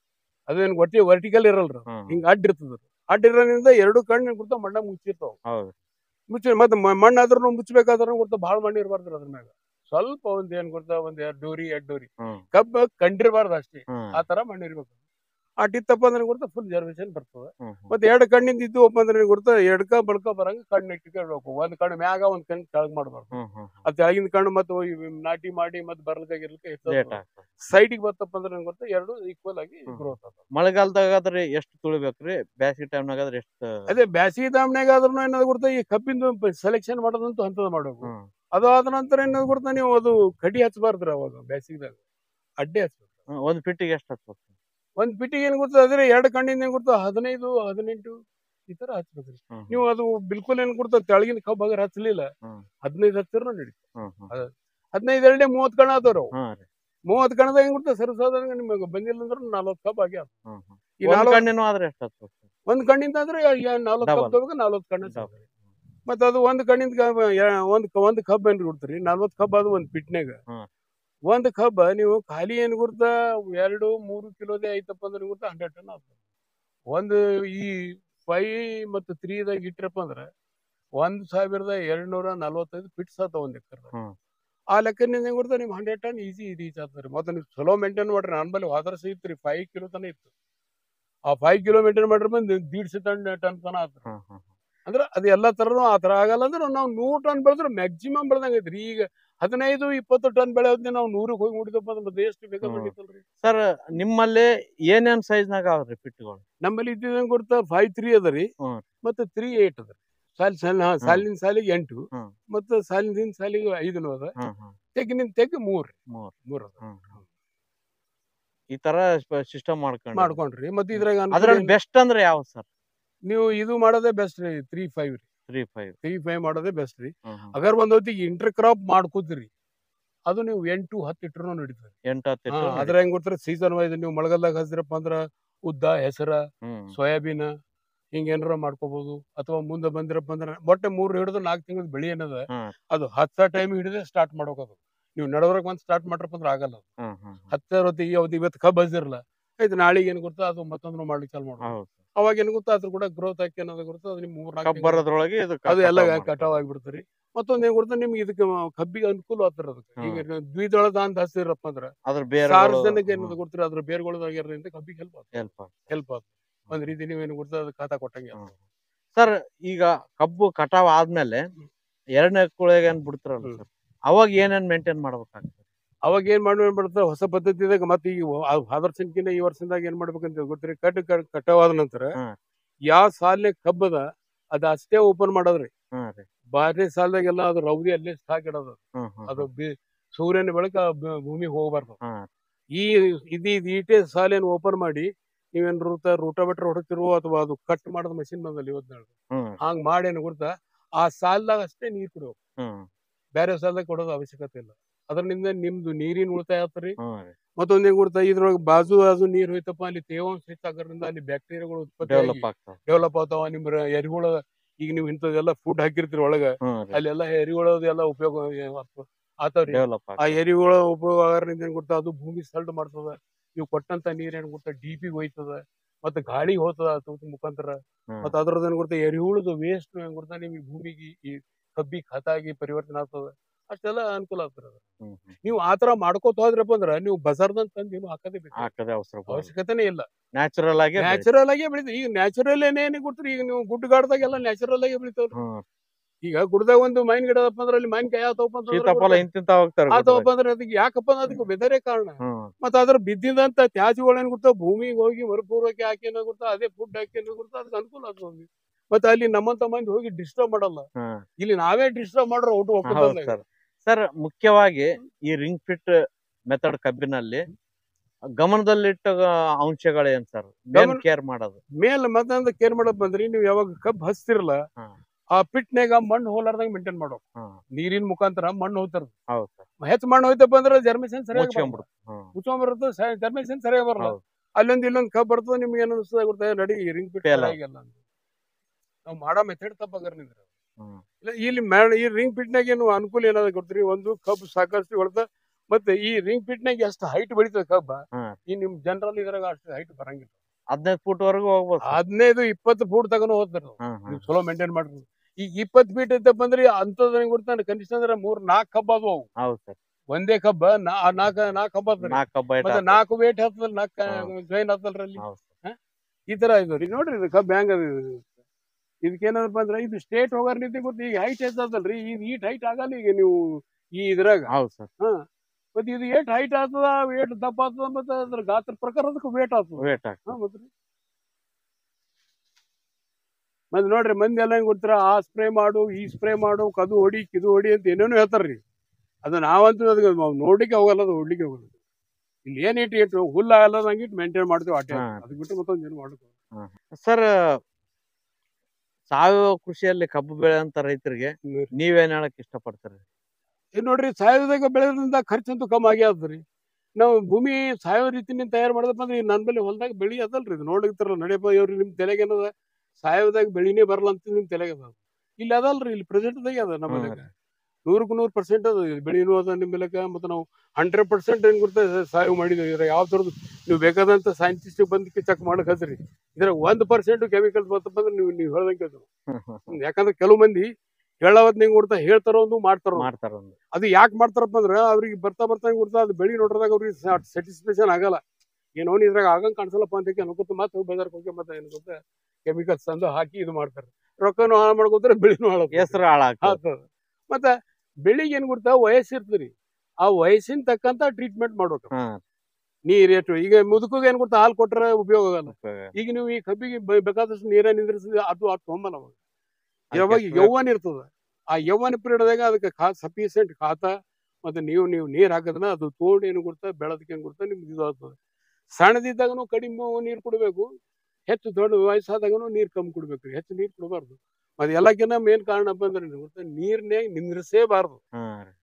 ಅದೇನ್ ಒಟ್ಟಿ ವರ್ಟಿಕಲ್ ಇರಲ್ರಿ ಹ್ಮ್ ಹಿಂಗ ಅಡ್ಡ ಇರ್ತದ ಅಡ್ಡ ಇರೋದ್ರಿಂದ ಎರಡು ಕಣ್ಣು ಗೊತ್ತಾ ಮಣ್ಣ ಮುಚ್ಚಿರ್ತಾವ ಹೌದು ಮುಚ್ಚಿ ಮತ್ತೆ ಮ- ಮಣ್ಣ್ ಆದ್ರೂ ಮುಚ್ಚಬೇಕಾದ್ರೂ ಗೊತ್ತಾ ಭಾಳ ಮಣ್ಣು ಇರಬಾರ್ದು ಅದ್ರ ಮ್ಯಾಗ ಸ್ವಲ್ಪ ಒಂದ್ ಏನ್ ಗೊತ್ತಾ ಒಂದ್ ಎರಡ್ ಡೋರಿ ಎರಡ್ ಡೋರಿ ಹ್ಮ್ ಕಬ್ಬ ಕಂಡಿರಬಾರ್ದು ಅಷ್ಟೇ ಹ್ಮ್ ಆ ತರ ಮಣ್ಣು ಇರ್ಬೇಕು ಅಟ್ಟಿತ್ತಪ್ಪ ಅಂದ್ರೆ ಗೊತ್ತಾ ಫುಲ್ ಜರ್ಮೇಷನ್ ಬರ್ತದ ಹ್ಮ್ ಹ್ಮ್. ಮತ್ತೆ ಎರಡು ಕಣ್ಣಿಂದ ಇದ್ದುವಪ್ಪ ಅಂದ್ರೆ ಗೊತ್ತಾ ಎಡ್ಕ ಬಳ್ಕ ಬರಂಗ ಕಣ್ಣು ಇಟ್ಕೊಳ್ಬೇಕು ಒಂದ್ ಕಣ್ಣು ಮ್ಯಾಗ ಒಂದ್ ಕಣ್ಣು ಕೆಳಗ್ ಮಾಡ್ಬಾರ್ದು ಹ್ಮ್ ಹ್ಮ್ ಆ ತೆಳಗಿನ ಕಣ್ಣು ಮತ್ತೆ ಹೋಗಿ ನಾಟಿ ಮಾಡಿ ಮತ್ತೆ ಬರ್ಲಕ ಗಿರ್ಲಕ ಲೇಟ್ ಆಗ್ತದೆ ಸೈಡಿಗೆ ಬರ್ತಪ್ಪ ಅಂದ್ರೆ ಏನ್ ಗೊತ್ತಾ ಎರಡು ಈಕ್ವಲ್ ಆಗಿ ಹ್ಮ್. ಗ್ರೋತ್ ಆಗ್ತದೆ ಮಳೆಗಾಲದಾಗ ಆದ್ರೆ ಎಷ್ಟು ತುಳಿಬೇಕ್ರಿ ಬ್ಯಾಸಿಗೆ ಟೈಮ್ನಾಗ ಆದ್ರೆ ಎಷ್ಟು ಅದೇ ಬ್ಯಾಸಿಗೆ ದಾಮ್ನಾಗ ಆದ್ರೂ ಏನಾದ್ರು ಗೊತ್ತಾ ಈ ಕಬ್ಬಿಂದು ಸೆಲೆಕ್ಷನ್ ಮಾಡೋದಂತೂ ಹಂತದ ಮಾಡಬೇಕು ಹ್ಮ್ ಅದು ಆದ ನಂತರ ಏನಾದ್ರು ಗೊತ್ತಾ ನೀವು ಅದು ಕಡಿ ಹಚ್ಚಬಾರ್ದ್ರಿ ಅವಾಗ ಬ್ಯಾಸಿಗೆದಾಗ ಅಡ್ಡೆ ಹಚ್ಬೇಕು ಹ್ಮ್. ಒಂದ್ ಫಿಟ್ಟಿಗೆ ಎಷ್ಟು ಹಚ್ಬೇಕು ಒಂದ್ ಪಿಟಿಗೆ ಏನ್ ಗೊತ್ತಾ ಅದ್ರೆ ಎರಡು ಕಣ್ಣಿಂದ ಏನ್ ಗೊತ್ತಾ ಹದಿನೈದು ಹದಿನೆಂಟು ಈ ತರ ಹಚ್ಬೇಕ್ರಿ ಹ್ಮ್ ನೀವು ಅದು ಬಿಲ್ಕುಲ್ ಏನ್ ಕೊಡ್ತಾ ತೆಳಗಿನ ಕಬ್ಬ್ ಹಾಗಾರ ಹಚ್ಚಲಿಲ್ಲ ಹ್ಮ್. ಹದಿನೈದು ಹಚ್ಚಿರ ನಡೀತು ಹ್ಮ್ ಹ್ಮ್ ಹದಿನೈದು ಎರಡೇ ಮೂವತ್ ಕಣ ಆದವ್ರು ಹ್ಮ್ ರೀ ಮೂವತ್ ಕಣದಾಗ ಏನ್ ಕೊಡ್ತಾ ಸರ್ಸಾದಂಗ ನಿಮಗೆ ಬಂದಿಲ್ಲ ಅಂದ್ರೆ ನಲ್ವತ್ ಕಬ್ಬ್ ಆಗ್ಯಾವ ಹ್ಮ್ ಹ್ಮ್ ಈ ಒಂದ್ ನಾಲ್ಕು ಕಣ್ಣಿನೂ ಆದ್ರೆ ಎಷ್ಟು ಹಚ್ಬೇಕು ಒಂದ್ ಕಣ್ಣಿಂದ ಅಂದ್ರೆ ನಾಲ್ವತ್ ಕಬ್ಬ್ Double. ತಗೋಬೇಕು ನಲ್ವತ್ ಕಣ್ಣ Double. ಮತ್ತೆ ಅದು ಒಂದ್ ಕಣ್ಣಿಂದ ಕಬ್ಬ ಯಾ- ಒಂದ್ ಕ- ಒಂದ್ ಕಬ್ಬ್ ಏನ್ ಕೊಡ್ತೀರಿ ನಲ್ವತ್ ಕಬ್ಬ್ ಅದು ಒಂದ್ ಪಿಟ್ನಾಗ ಹ್ಮ್. ಒಂದ್ ಕಬ್ಬ ನೀವು ಖಾಲಿ ಏನ್ ಗುರ್ತ ಎರಡು ಮೂರು ಕಿಲೋದೇ ಐತಪ್ಪ ಅಂದ್ರೆ ಗುರ್ತ ಹಂಡ್ರೆಡ್ ಟನ್ ಆಗ್ತದೆ ಒಂದು ಈ ಫೈ ಮತ್ತು ತ್ರೀದಾಗ ಇಟ್ರಪ್ಪ ಅಂದ್ರೆ ಒಂದ್ ಸಾವಿರದ ಎರಡ್ ನೂರ ನಲ್ವತ್ತೈದು ಫಿಟ್ಸ್ ಆತಾವ ಒಂದ್ ಎಕರೆ ಹ್ಮ್. ಆ ಲೆಕ್ಕನಿಂದ ಹೆಂಗ್ ಗುರ್ತ ನಿಮ್ ಹಂಡ್ರೆಡ್ ಟನ್ ಈಸಿ ರೀಚ್ ಆಗ್ತದೆ ಮತ್ತೆ ನೀವು ಚಲೋ ಮೇಂಟೈನ್ ಮಾಡ್ರಿ ನನ್ನ ಬಲ್ಲಿ ಹೋದ್ರ ಇತ್ರಿ ಫೈವ್ ಕಿಲೋ ತನ ಇತ್ತು ಆ ಫೈವ್ ಕಿಲೋ ಮೇಂಟೈನ್ ಮಾಡ್ರಿ ಬಂದು ದೀಡ್ಸಿ ಟನ್ ಟನ್ ತನ ಆತ್ರಿ ಹ್ಮ್ ಹ್ಮ್ ಅಂದ್ರೆ ಅದು ಎಲ್ಲಾ ತರನು ಆ ತರ ಆಗಲ್ಲ ಅಂದ್ರೆ ನಾವು ನೂರು ಟನ್ ಬೆಳೆದ್ರೆ ಮ್ಯಾಕ್ಸಿಮಮ್ ಬೆಳ್ದಂಗ ಐತ್ರಿ ಈಗ ಹದಿನೈದು ಇಪ್ಪತ್ತು ಟನ್ ಬೆಳೆಯೋದ್ನ ನಾವು ನೂರಕ್ಕೆ ಹೋಗಿ ಮುಡಿದಪ್ಪ ಅಂದ್ರೆ ಮತ್ತೆ ಎಷ್ಟು ಬೇಕಾ ಹ್ಮ್. ಬೆಳಿತಲ್ರಿ ಸರ್ ನಿಮ್ಮಲ್ಲಿ ಏನೇನ್ ಸೈಜ್ನಾಗ ಅವ್ರಿ ಫಿಟ್ಗಳು ನಮ್ಮಲ್ಲಿ ಇದ್ದಿದ್ದಂಗೆ ಕೊಡ್ತಾ ಫೈವ್ ತ್ರೀ ಅದ ರೀ ಹ್ಮ್. ಮತ್ತೆ ತ್ರೀ ಏಟ್ ಅದ ಸಾಲ್ ಸಾಲ್ ಹಾ, ಸಾಲಿನ ಸಾಲಿಗೆ ಎಂಟು ಹ್ಮ್. ಮತ್ತೆ ಸಾಲಿನ ಸಾಲಿಗೆ ಐದನು ಅದ ಹ್ಮ್ ಹ್ಮ್ ತೆಗ್ಗಿನ ತೆಗ್ ಮೂರ್ ಮೂರ್ ಮೂರ್ ಅದ ಹ್ಮ್ ಹ್ಮ್. ಈ ತರ ಸಿಸ್ಟಮ್ ಮಾಡ್ಕೊಂಡು ಮಾಡ್ಕೊಂಡ್ರಿ ಮತ್ತೆ ಇದ್ರಾಗ ಅನುಕೂಲ ಅದ್ರಲ್ಲಿ ಏನ್- ಬೆಸ್ಟ್ ಅಂದ್ರೆ ಯಾವ್ದು ಸರ್ ನೀವು ಇದು ಮಾಡೋದೇ ಬೆಸ್ಟ್ ರೀ ತ್ರೀ ಫೈವ್ ರೀ ತ್ರೀ ಫೈವ್ ತ್ರೀ ಫೈವ್ ಮಾಡೋದೇ ಬೆಸ್ಟ್ ರೀ ಹ್ಮ್ ಹ್ಮ್. ಅಗರ್ ಒಂದ್ ಹೊತ್ತಿಗೆ ಇಂಟರ್ ಕ್ರಾಪ್ ಮಾಡ್ಕೋತೀರಿ ಅದು ನೀವು ಎಂಟು ಹತ್ತು ಇಟ್ರು ನಡೀತದೆ ಎಂಟು ಹತ್ತು ಹಾ, ಇಟ್ಟು ಅದ್ರ ಹೆಂಗ್ ಗೊತ್ತರ ಸೀಸನ್ ವೈಸ್ ನೀವು ಮಳೆಗಾಲದಾಗ ಹಸಿರಪ್ಪ ಅಂದ್ರ ಉದ್ದ ಹೆಸರ ಹ್ಮ್ ಸೋಯಾಬೀನ್ ಹಿಂಗ ಏನಾರ ಮಾಡ್ಕೋಬಹುದು ಅಥವಾ ಮುಂದೆ ಬಂದಿರಪ್ಪ ಅಂದ್ರ ಒಟ್ಟೆ ಮೂರ್ ಹಿಡಿದು ನಾಲ್ಕು ತಿಂಗಳ ಬೆಳಿ ಏನದ ಹ್ಮ್. ಅದು ಹತ್ತ ಟೈಮ್ ಹಿಡಿದೇ ಸ್ಟಾರ್ಟ್ ಮಾಡ್ಕೋದು ನೀವು ನಡವರ್ಕ್ ಬಂದ್ ಸ್ಟಾರ್ಟ್ ಮಾಡ್ರಪ್ಪ ಅಂದ್ರೆ ಆಗಲ್ಲ ಅದು. ಹ್ಮ್ ಹ್ಮ್ ಹ್ಮ್. ಹತ್ತ ಹೊತ್ತಿಗೆ ಅವತ್ತು ಇವತ್ತು ಕಬ್ಬ್ ಹಸಿರಲ್ಲ ಆಯ್ತು ನಾಳೆಗೆ ಏನ್ ಗೊತ್ತಾ ಅದು ಮತ್ತೊಂದು ಮಾಡ್ಲಿಕ್ಕೆ ಚಾಲು ಮಾಡೋದು ಹೌದು ಅವಾಗ ಏನ್ ಗೊತ್ತಾ ಅದ್ರ ಕೂಡ ಗ್ರೋತ್ ಹಾಕಿ ಅನ್ನೋದು ಗೊತ್ತಾ ಅದು ನಿಮ್ ಮೂರ್ ಕಬ್ಬ್ ಬರೋದ್ರೊಳಗೆ ಇದು ಅದು ಎಲ್ಲ ಕಟಾವ್ ಮಾಡ್ತಾರೆ. ಕಟಾವ್ ಆಗಿಬಿಡ್ತಾರೆ ಮತ್ತೊಂದ್ ಏನ್ ಗೊತ್ತಾ ನಿಮ್ಗೆ ಇದಕ್ಕೆ ಕಬ್ಬಿಗೆ ಅನುಕೂಲ ಆಗ್ತಾರ ಅದಕ್ಕೆ ಹ್ಮ್. ಈಗ ದ್ವಿದಳ ದಾನ್ ಹಸಿರಪ್ಪ ಅಂದ್ರ ಅದ್ರ ಬೇರೆ ಸಾರ್ವಜನಿಕ ಏನದು ಗೊತ್ತಿರ ಅದ್ರ ಬೇರ್ಗೊಳದಾಗಿರೋದ್ರಿಂದ ಕಬ್ಬಿಗೆ ಹೆಲ್ಪ್ ಆಗ್ತದೆ ಹೆಲ್ಪ್ ಹೆಲ್ಪ್ ಆಗ್ತದೆ ಒಂದ್ ರೀತಿ ನೀವೇನು ಗೊತ್ತಾ ಅದು ಖಾತಾ ಕೊಟ್ಟಂಗೆ ಹ್ಮ್. ಸರ್ ಈಗ ಕಬ್ಬು ಕಟಾವ್ ಆದ್ಮೇಲೆ ಎರಡನೇ ಕುಳಿಗೆ ಏನ್ ಬಿಡ್ತಾರಲ್ಲ ಹ್ಮ್. ಸರ್ ಅವಾಗ ಏನೇನ್ ಮೇಂಟೈನ್ ಮಾಡ್ಬೇಕಾಗ್ತದೆ ಅವಾಗ ಏನ್ ಮಾಡ್ಬಿಡ್ತಾರೆ ಹೊಸ ಪದ್ಧತಿದಾಗ ಮತ್ತೆ ಈಗ ಆ ವರ್ಷಕ್ಕಿಂತ ಈ ವರ್ಷದಾಗ ಏನ್ ಮಾಡ್ಬೇಕಂತ ಗೊತ್ತಿರಿ ಕಟ್ ಕಟ್ ಕಟಾವಾದ ನಂತರ ಹ್ಮ್. ಯಾವ ಸಾಲಿನ ಕಬ್ಬದ ಅದ ಅಷ್ಟೇ ಓಪನ್ ಮಾಡೋದ್ರಿ ಹ್ಮ್ ರೀ ಬಾರಿ ಸಾಲದಾಗೆಲ್ಲ ಅದು ರೌದಿ ಅಲ್ಲೇ ಸ್ಟಾಕ್ ಇಡೋದು ಹ್ಮ್ ಹ್ಮ್ ಅದು ಬಿ- ಸೂರ್ಯನ ಬೆಳಕ ಭೂಮಿಗೆ ಹೋಗ್ಬಾರ್ದು ಹ್ಮ್. ಈ ಇದು ಇದು ಈಟೆ ಸಾಲೇನು ಓಪನ್ ಮಾಡಿ ನೀವೇನ್ ರೂಟ ರೂಟಾವೆಟ್ರ್ ಹೊಡಿತಿರೋ ಅಥವಾ ಅದು ಕಟ್ ಮಾಡೋದ್ ಮಷಿನ್ ಬಂದಲ್ಲಿ ಇವತ್ತು ಹ್ಮ್ ಹ್ಮ್ ಹಂಗ್ ಮಾಡಿ ಏನ್ ಗೊತ್ತಾ ಆ ಸಾಲದಾಗ ಅಷ್ಟೇ ನೀರ್ ಕೊಡ್ಬೇಕು ಹ್ಮ್ ಬೇರೆ ಸಾಲದಾಗ ಕೊಡೋದು ಅವಶ್ಯಕತೆ ಇಲ್ಲ ಅದರಿಂದ ನಿಮ್ದು ನೀರಿನ ಉಳಿತಾಯ ಆತ್ರಿ ಹ್ಮ್ ರೀ ಮತ್ತೊಂದ್ ಹೆಂಗ್ ಗೊತ್ತಾ ಇದ್ರೊಳಗೆ ಬಾಜು ಬಾಜು ನೀರ್ ಹೋಯ್ತಪ್ಪ ಅಲ್ಲಿ ತೇವಾಂಶ ಹೆಚ್ಚಾಗೋದ್ರಿಂದ ಅಲ್ಲಿ ಬ್ಯಾಕ್ಟೀರಿಯಾಗಳು ಉತ್ಪತ್ತಿ ಡೆವಲಪ್ ಆಗ್ತಾವ ಡೆವಲಪ್ ಆಗ್ತಾವ ನಿಮ್ ಎರಿಹುಳ ಈಗ ನೀವು ಇಂಥದ್ದೆಲ್ಲ ಫುಡ್ ಹಾಕಿರ್ತೀರಿ ಒಳಗ ಹ್ಮ್ ರೀ ಅಲ್ಲೆಲ್ಲ ಎರಿಹುಳದ ಎಲ್ಲ ಉಪಯೋಗ ಆತ್- ಆತಾವ್ರಿ ಡೆವಲಪ್ ಆ ಆಗ್ತಾವ ಎರಿಹುಳ ಉಪಯೋಗ ಆಗೋದ್ರಿಂದ ಏನ್ ಗೊತ್ತಾ ಅದು ಭೂಮಿ ಸಲ್ಟ್ ಮಾಡ್ತದ ನೀವು ಕೊಟ್ಟಂತ ನೀರ್ ಏನ್ ಗೊತ್ತಾ ಡಿಪಿ ಹೋಯ್ತದ ಮತ್ತೆ ಗಾಳಿ ಹೋಗ್ತದ ತೂತ ಮುಖಾಂತರ ಹ್ಮ್ ಮತ್ತ ಅದ್ರದ್ದು ಏನ್ ಗೊತ್ತಾ ಎರಿಹುಳದ ವೇಸ್ಟ್ ಏನ್ ಗೊತ್ತಾ ನಿಮಗೆ ಭೂಮಿಗೆ ಈ ಕಬ್ಬಿ ಖತಾಗಿ ಪರಿವರ್ತನೆ ಆಗ್ತದ ಅಷ್ಟೆಲ್ಲ ಅನುಕೂಲ ಆಗ್ತದ ಅದು. ಹ್ಮ್ ಹ್ಮ್ ನೀವು ಆತರ ಮಾಡ್ಕೋತ ಹೋದ್ರಪ್ಪ ಅಂದ್ರ ನೀವು ಬಜಾರ್ದಂತ ತಂದು ಏನು ಹಾಕದೇ ಬೇಕು ಹಾಕದೆ ಅವಸರ ಅವಶ್ಯಕತೆನೇ ಇಲ್ಲ ನ್ಯಾಚುರಲ್ ಆಗಿ ಬೆಳಿ- ನ್ಯಾಚುರಲ್ ಆಗೇ ಬೆಳಿತದೆ ಈಗ ನ್ಯಾಚುರಲ್ ಏನೇನು ಗೊತ್ತ್ರಿ ಈಗ ನೀವು ಗುಡ್ಡಗಾಡ್ದಾಗೆಲ್ಲ ನ್ಯಾಚುರಲ್ ಆಗೇ ಬೆಳಿತಾವ್ರಿ ಹ್ಮ್ ಈಗ ಗುಡ್ದಾಗ ಒಂದು ಮೈನ್ ಗಿಡ ಅದಪ್ಪ ಅಂದ್ರೆ ಅಲ್ಲಿ ಮೈನ್ ಕಾಯಿ ಆತವಪ್ಪ ಸೀತಾಫಲ ಇಂತಿಂತ ಹೋಗ್ತಾರ ಆತವಪ್ಪ ಅಂದ್ರೆ ಅದಕ್ಕೆ ಯಾಕಪ್ಪ ಅಂದ್ರೆ ಅದಕ್ಕೆ ಬೆದರೇ ಕಾರಣ ಹ್ಮ್ ಮತ್ತೆ ಅದ್ರ ಬಿದ್ದಿದಂತ ತ್ಯಾಜ್ಯಗಳು ಏನ್ ಗೊತ್ತಾ ಭೂಮಿಗೆ ಹೋಗಿ ಮರುಪೂರ್ವಕ್ಕೆ ಹಾಕಿ ಏನೋ ಗೊತ್ತಾ ಅದೇ ಫುಡ್ ಹಾಕಿ ಏನೋ ಗೊತ್ತಾ ಅದಕ್ಕೆ ಅನುಕೂಲ ಆಗ್ತದೆ ಅವ್ನಿಗೆ. ಮತ್ತೆ ಅಲ್ಲಿ ನಮ್ಮಂತ ಮಂದಿ ಹೋಗಿ ಡಿಸ್ಟರ್ಬ್ ಮಾಡಲ್ಲ ಹ್ಮ್ ಇಲ್ಲಿ ನಾವೇ ಡಿಸ್ಟರ್ಬ್ ಮಾಡ್ರೆ ಒಟ್ಟು ಹೌದು ಒಪ್ಪಲ್ಲ ಸರ್ ಸರ್ ಮುಖ್ಯವಾಗಿ ಈ ರಿಂಗ್ ಫಿಟ್ ಮೆಥಡ್ ಕಬ್ಬಿನಲ್ಲಿ ಗಮನದಲ್ಲಿಟ್ಟ ಅಂಶಗಳೇನ್ ಸರ್ ಮೇನ್ ಗಮನ- ಕೇರ್ ಮಾಡೋದು ಮೇಲೆ ಮತ್ತೊಂದು ಕೇರ್ ಮಾಡಕ್ ಬಂದ್ರಿ ನೀವು ಯಾವಾಗ ಕಬ್ಬ್ ಹಚ್ತಿರಲ್ಲ ಹ್ಮ್. ಆ ಪಿಟ್ನಾಗ ಮಣ್ಣು ಹೋಲಾರ್ದಂಗ ಮೇಂಟೈನ್ ಮಾಡ್ಬೇಕು ಹ್ಮ್ ನೀರಿನ ಮುಖಾಂತರ ಮಣ್ಣು ಹೋಗ್ತಾರ ಹೌದು ಸರ್ ಹೆಚ್ಚು ಮಣ್ಣು ಹೋಯ್ತಪ್ಪ ಅಂದ್ರೆ ಜರ್ಮೇಷನ್ ಸರಿಯಾಗಿ ಬರಲ್ಲ. ಮುಚ್ಕೊಂಡ್ಬಿಡ್ತು ಹ್ಮ್ ಮುಚ್ಕೊಂಡ್ಬರುತ್ತೆ ಜರ್ಮೇಷನ್ ಸರಿಯಾಗಿ ಬರಲ್ಲ ಹೌದು. ಅಲ್ಲೊಂದ್ ಇಲ್ಲೊಂದ್ ಕಬ್ಬ್ ಬರ್ತದೆ ನಿಮ್ಗೆ ಏನು ಅನಿಸ್ತದೆ ಗೊತ್ತಾ ನಡಿ ರಿಂಗ್ ಪಿಟ್ Fail ಆಗಿಲ್ಲ ಅಂತ ನಾವು ಮಾಡೋ ಮೆಥಡ್ ತಪ್ಪಾಗರ್ ನಿಂದ್ರ ಹ್ಮ್ ಇಲ್ಲ ಇಲ್ಲಿ ಮ್ಯಾಲ ಈ ರಿಂಗ್ ಪಿಟ್ನಾಗ ಏನು ಅನುಕೂಲ ಏನಾದ ಗೊತ್ತ್ರಿ ಒಂದು ಕಬ್ಬು ಸಾಕಷ್ಟು ಹೊಳ್ತ ಮತ್ತೆ ಈ ರಿಂಗ್ ಪಿಟ್ನಾಗ ಎಷ್ಟು ಹೈಟ್ ಬೆಳಿತದೆ ಕಬ್ಬ ಹ್ಮ್. ಈ ನಿಮ್ ಜನರಲ್ ಇದ್ರಾಗ ಅಷ್ಟು ಹೈಟ್ ಬರಂಗಿಲ್ಲ ಹದಿನೈದು ಫುಟ್ ವರೆಗೂ ಹೋಗ್ಬೋದು ಸರ್. ಹದಿನೈದು ಇಪ್ಪತ್ತು ಫೂಟ್ ತಗೊಂಡು ಹೋಗ್ತಾರೆ ನಾವು. ಹ್ಮ್ ನೀವು ಹ್ಮ್ ಚಲೋ ಮೇಂಟೈನ್ ಮಾಡ್ರಿ ಈಗ ಇಪ್ಪತ್ತು ಫೀಟ್ ಐತಪ್ಪ ಅಂದ್ರೆ ಅಂತದ್ ಹೆಂಗ್ ಗೊತ್ತಾ ಕನಿಷ್ಠ ಅಂದ್ರೆ ಮೂರ್ ನಾಲ್ಕು ಕಬ್ಬ ಅದು ಅವು ಹೌದು ಸರ್ ಒಂದೇ ಕಬ್ಬ ನಾ ನಾಲ್ಕ ನಾಲ್ಕು ಕಬ್ಬ ಆಗ್ತದೆ ನಾಲ್ಕು ಕಬ್ಬ ಮತ್ತೆ ನಾಲ್ಕು ವೇಟ್ ಹತ್ತದಲ್ಲ ನಾಲ್ಕು ಹೌದು. ಜಾಯಿನ್ ಹತ್ತಲ್ರಿ ಅಲ್ಲಿ ಹೌದು ಈ ತರ ಇದು ರೀ ನೋಡ್ರಿ ಇದು ಕಬ್ಬ ಹೆಂಗ ಇದಕ್ಕೇನಪ್ಪ ಅಂದ್ರೆ ಇದು ಸ್ಟೇಟ್ ಹೋಗೋರ್ ನಿಂತೆ ಗೊತ್ತು ಈಗ ಹೈಟ್ ಹೆಚ್ಚದಲ್ರಿ ಈಗ ಈಟ್ ಹೈಟ್ ಆಗಲ್ಲ ಈಗ ನೀವು ಈ ಇದ್ರಾಗ ಹೌದು ಸರ್ ಮತ್ತೆ ಇದು ಏಟ್ ಹೈಟ್ ಆಗ್ತದ ಏಟ್ ದಪ್ಪ ಆಗ್ತದ ಮತ್ತೆ ಅದ್ರ ಗಾತ್ರ ಪ್ರಕಾರ ಅದಕ್ಕೆ ವೇಟ್ ಆಗ್ತದ ವೇಟ್ ಆಗ್ತದೆ ಹಾ ಮತ್ರಿ ಮತ್ತೆ ನೋಡ್ರಿ ಮಂದಿ ಎಲ್ಲ ಹೆಂಗ್ ಗೊತ್ತರ ಆ ಸ್ಪ್ರೇ ಮಾಡು ಈ ಸ್ಪ್ರೇ ಮಾಡು ಕದು ಹೊಡಿ ಇದು ಹೊಡಿ ಅಂತ ಏನೇನೋ ಹೇಳ್ತಾರ್ರಿ ಅದು ನಾವಂತೂ ಅದಕ್ಕೆ ನಾವ್ ನೋಡ್ಲಿಕ್ಕೆ ಹೋಗಲ್ಲ ಅದು ಹೊಡ್ಲಿಕ್ಕೆ ಹೋಗಲ್ಲ ಇಲ್ಲಿ ಏನ್ ಇಟ್ಟು ಇಟ್ಟು ಹುಲ್ಲ ಅಲ್ಲದಂಗೆ ಇಟ್ಟು ಮೇಂಟೈನ್ ಮಾಡ್ತೀವಿ ಆಟೆ ಹಾ. ಅದಕ್ಕೆ ಬಿಟ್ಟು ಮತ್ತೊಂದು ಏನು ಮಾಡೋದು ಸರ್ ಸಾವಯವ ಕೃಷಿಯಲ್ಲಿ ಕಬ್ಬು ಬೆಳೆಯಂತ ರೈತರಿಗೆ ನೀವೇನ್ ಹೇಳಕ್ ಇಷ್ಟಪಡ್ತೀರಿ ಇದು ನೋಡ್ರಿ ಸಾವಯವದಾಗ ಬೆಳೆದ್ರಿಂದ ಖರ್ಚಂತೂ ಕಮ್ಮಿ ಆಗೇ ಆದ್ರಿ ನಾವು ಭೂಮಿ ಸಾವಯವ ರೀತಿಯಿಂದ ತಯಾರು ಮಾಡೋದಪ್ಪ ಅಂದ್ರೆ ನನ್ನ ಬಳಿ ಹೊಲದಾಗ ಬೆಳಿ ಅದಲ್ರಿ ಇದು ನೋಡಿರ್ತಾರಲ್ಲ ನಡೆಯಪ್ಪ ಇವ್ರು ನಿಮ್ ತಲೆಗೆ ಏನದ ಸಾವಯವದಾಗ ಬೆಳಿನೇ ಬರಲ್ಲ ಅಂತ ನಿಮ್ ತಲೆಗೆ ಅದ ಇಲ್ಲಿ ಅದಲ್ರಿ ಇಲ್ಲಿ ಪ್ರೆಸೆಂಟ್ದಾಗೆ ಅದ ನಮ್ಮ ಹ್ಮ್. ಲೆಕ್ಕ ನೂರಕ್ಕೂ ನೂರು ಪರ್ಸೆಂಟ್ ಅದ ಇಲ್ಲಿ ಬೆಳಿನೂ ಅದ ನಿಮ್ಮ ಲೆಕ್ಕ ಮತ್ತೆ ನಾವು ಹಂಡ್ರೆಡ್ ಪರ್ಸೆಂಟ್ ಏನ್ ಗೊತ್ತಾ ಸಾವಯವ ಮಾಡಿದ್ವಿ ಇದ್ರ ಯಾವ ಥರದ್ದು ನೀವು ಬೇಕಾದಂತ ಸೈಂಟಿಸ್ಟ್ ಬಂದಕ್ಕೆ ಚೆಕ್ ಮಾಡಕ್ ಹಚ್ರಿ ಇದ್ರ ಒಂದ್ ಪರ್ಸೆಂಟ್ ಕೆಮಿಕಲ್ಸ್ ಬಂತಪ್ಪ ಅಂದ್ರೆ ನೀವು ನೀವು ಹೇಳ್ದಂಗೆ ಕೇಳ್ತಾರೆ. ಯಾಕಂದ್ರೆ ಕೆಲವು ಮಂದಿ ಹೇಳವತ್ ನಿಂಗೆ ಕೊಡ್ತಾ ಹೇಳ್ತಾರೋ ಒಂದು ಮಾಡ್ತಾರೋ ಒಂದು. ಮಾಡ್ತಾರ ಒಂದು ಅದು ಯಾಕೆ ಮಾಡ್ತಾರಪ್ಪ ಅಂದ್ರೆ ಅವ್ರಿಗೆ ಬರ್ತಾ ಬರ್ತಾ ಹೆಂಗ್ ಗೊತ್ತಾ ಅದು ಬೆಳಿ ನೋಡ್ರದಾಗ ಅವ್ರಿಗೆ ಸ್ಯಾಟಿಸ್ಫ್ಯಾಕ್ಷನ್ ಆಗಲ್ಲ ಏನೋ ಇದ್ರಾಗ ಆಗಂಗ್ ಕಾಣಿಸಲ್ಲಪ್ಪ ಅಂತ ಅನ್ಕೋತ ಮತ್ತೆ ಹೋಗಿ ಬಜಾರ್ಗೆ ಹೋಗಿ ಮತ್ತೆ ಏನು ಗೊತ್ತಾ ಕೆಮಿಕಲ್ಸ್ ತಂದು ಹಾಕಿ ಇದು ಮಾಡ್ತಾರೆ ರೊಕ್ಕನು ಹಾಳು ಮಾಡ್ಕೋತಾರೆ ಬೆಳಿನೂ ಹಾಳು ಹೆಸರು ಹಾಳಾಗ್ತದೆ ಆಗ್ತದೆ ಮತ್ತೆ ಬೆಳಿಗ್ಗೆ ಏನ್ ಗೊತ್ತಾ ವಯಸ್ಸು ಇರ್ತದ್ರಿ ಆ ವಯಸ್ಸಿನ ತಕ್ಕಂತ ಟ್ರೀಟ್ಮೆಂಟ್ ಮಾಡ್ಬೇಕು ಹಾ ನೀರ್ ಎಷ್ಟು ಈಗ ಮುದುಕಿಗೆ ಏನ್ ಗೊತ್ತಾ ಹಾಲು ಕೊಟ್ರೆ ಉಪಯೋಗ ಆಗಲ್ಲ ಉಪಯೋಗ. ಈಗ ನೀವು ಈ ಕಬ್ಬಿಗೆ ಬೆ- ಬೇಕಾದಷ್ಟು ನೀರ ನಿಂದ್ರಿಸಿದ್ರೆ ಅದು ಅದು ತೊಂಬಲ್ಲ ಅವಾಗ ಅದಕ್ಕೆ ಯಾವಾಗ ಎಷ್ಟು ಯೌವನ ಇರ್ತದ ಆ ಯೌವನ ಪೀರಿಯಡ್ದಾಗ ಅದಕ್ಕೆ ಖಾ ಸಫಿಷಿಯಂಟ್ ಖಾತ ಮತ್ತೆ ನೀವು ನೀವು ನೀರ್ ಹಾಕಿದ್ರೆ ಅದು ತೋಡ್ ಏನು ಕೊಡ್ತಾ ಬೆಳದಕ್ಕೆ ಏನು ಕೊಡ್ತಾ ನಿಮ್ಗೆ ಇದು ಆಗ್ತದೆ ಸಣ್ಣದಿದ್ದಾಗನು ಕಡಿಮೆ ನೀರ್ ಕೊಡಬೇಕು ಹೆಚ್ಚು ದೊಡ್ಡ ವಯಸ್ಸಾದಾಗನು ನೀರ್ ಕಮ್ಮಿ ಕೊಡ್ಬೇಕು ಹೆಚ್ಚು ನೀರ್ ಕೊಡಬಾರ್ದು ಮತ್ತೆ ಎಲ್ಲಕ್ಕಿಂತ ಮೇನ್ ಕಾರಣ ಬಂದ್ರೆ ಏನು ಗೊತ್ತಾ ನೀರ್ನ್ಯಾಗ ನಿಂದ್ರಿಸೇಬಾರ್ದು ಹಾ ರೀ.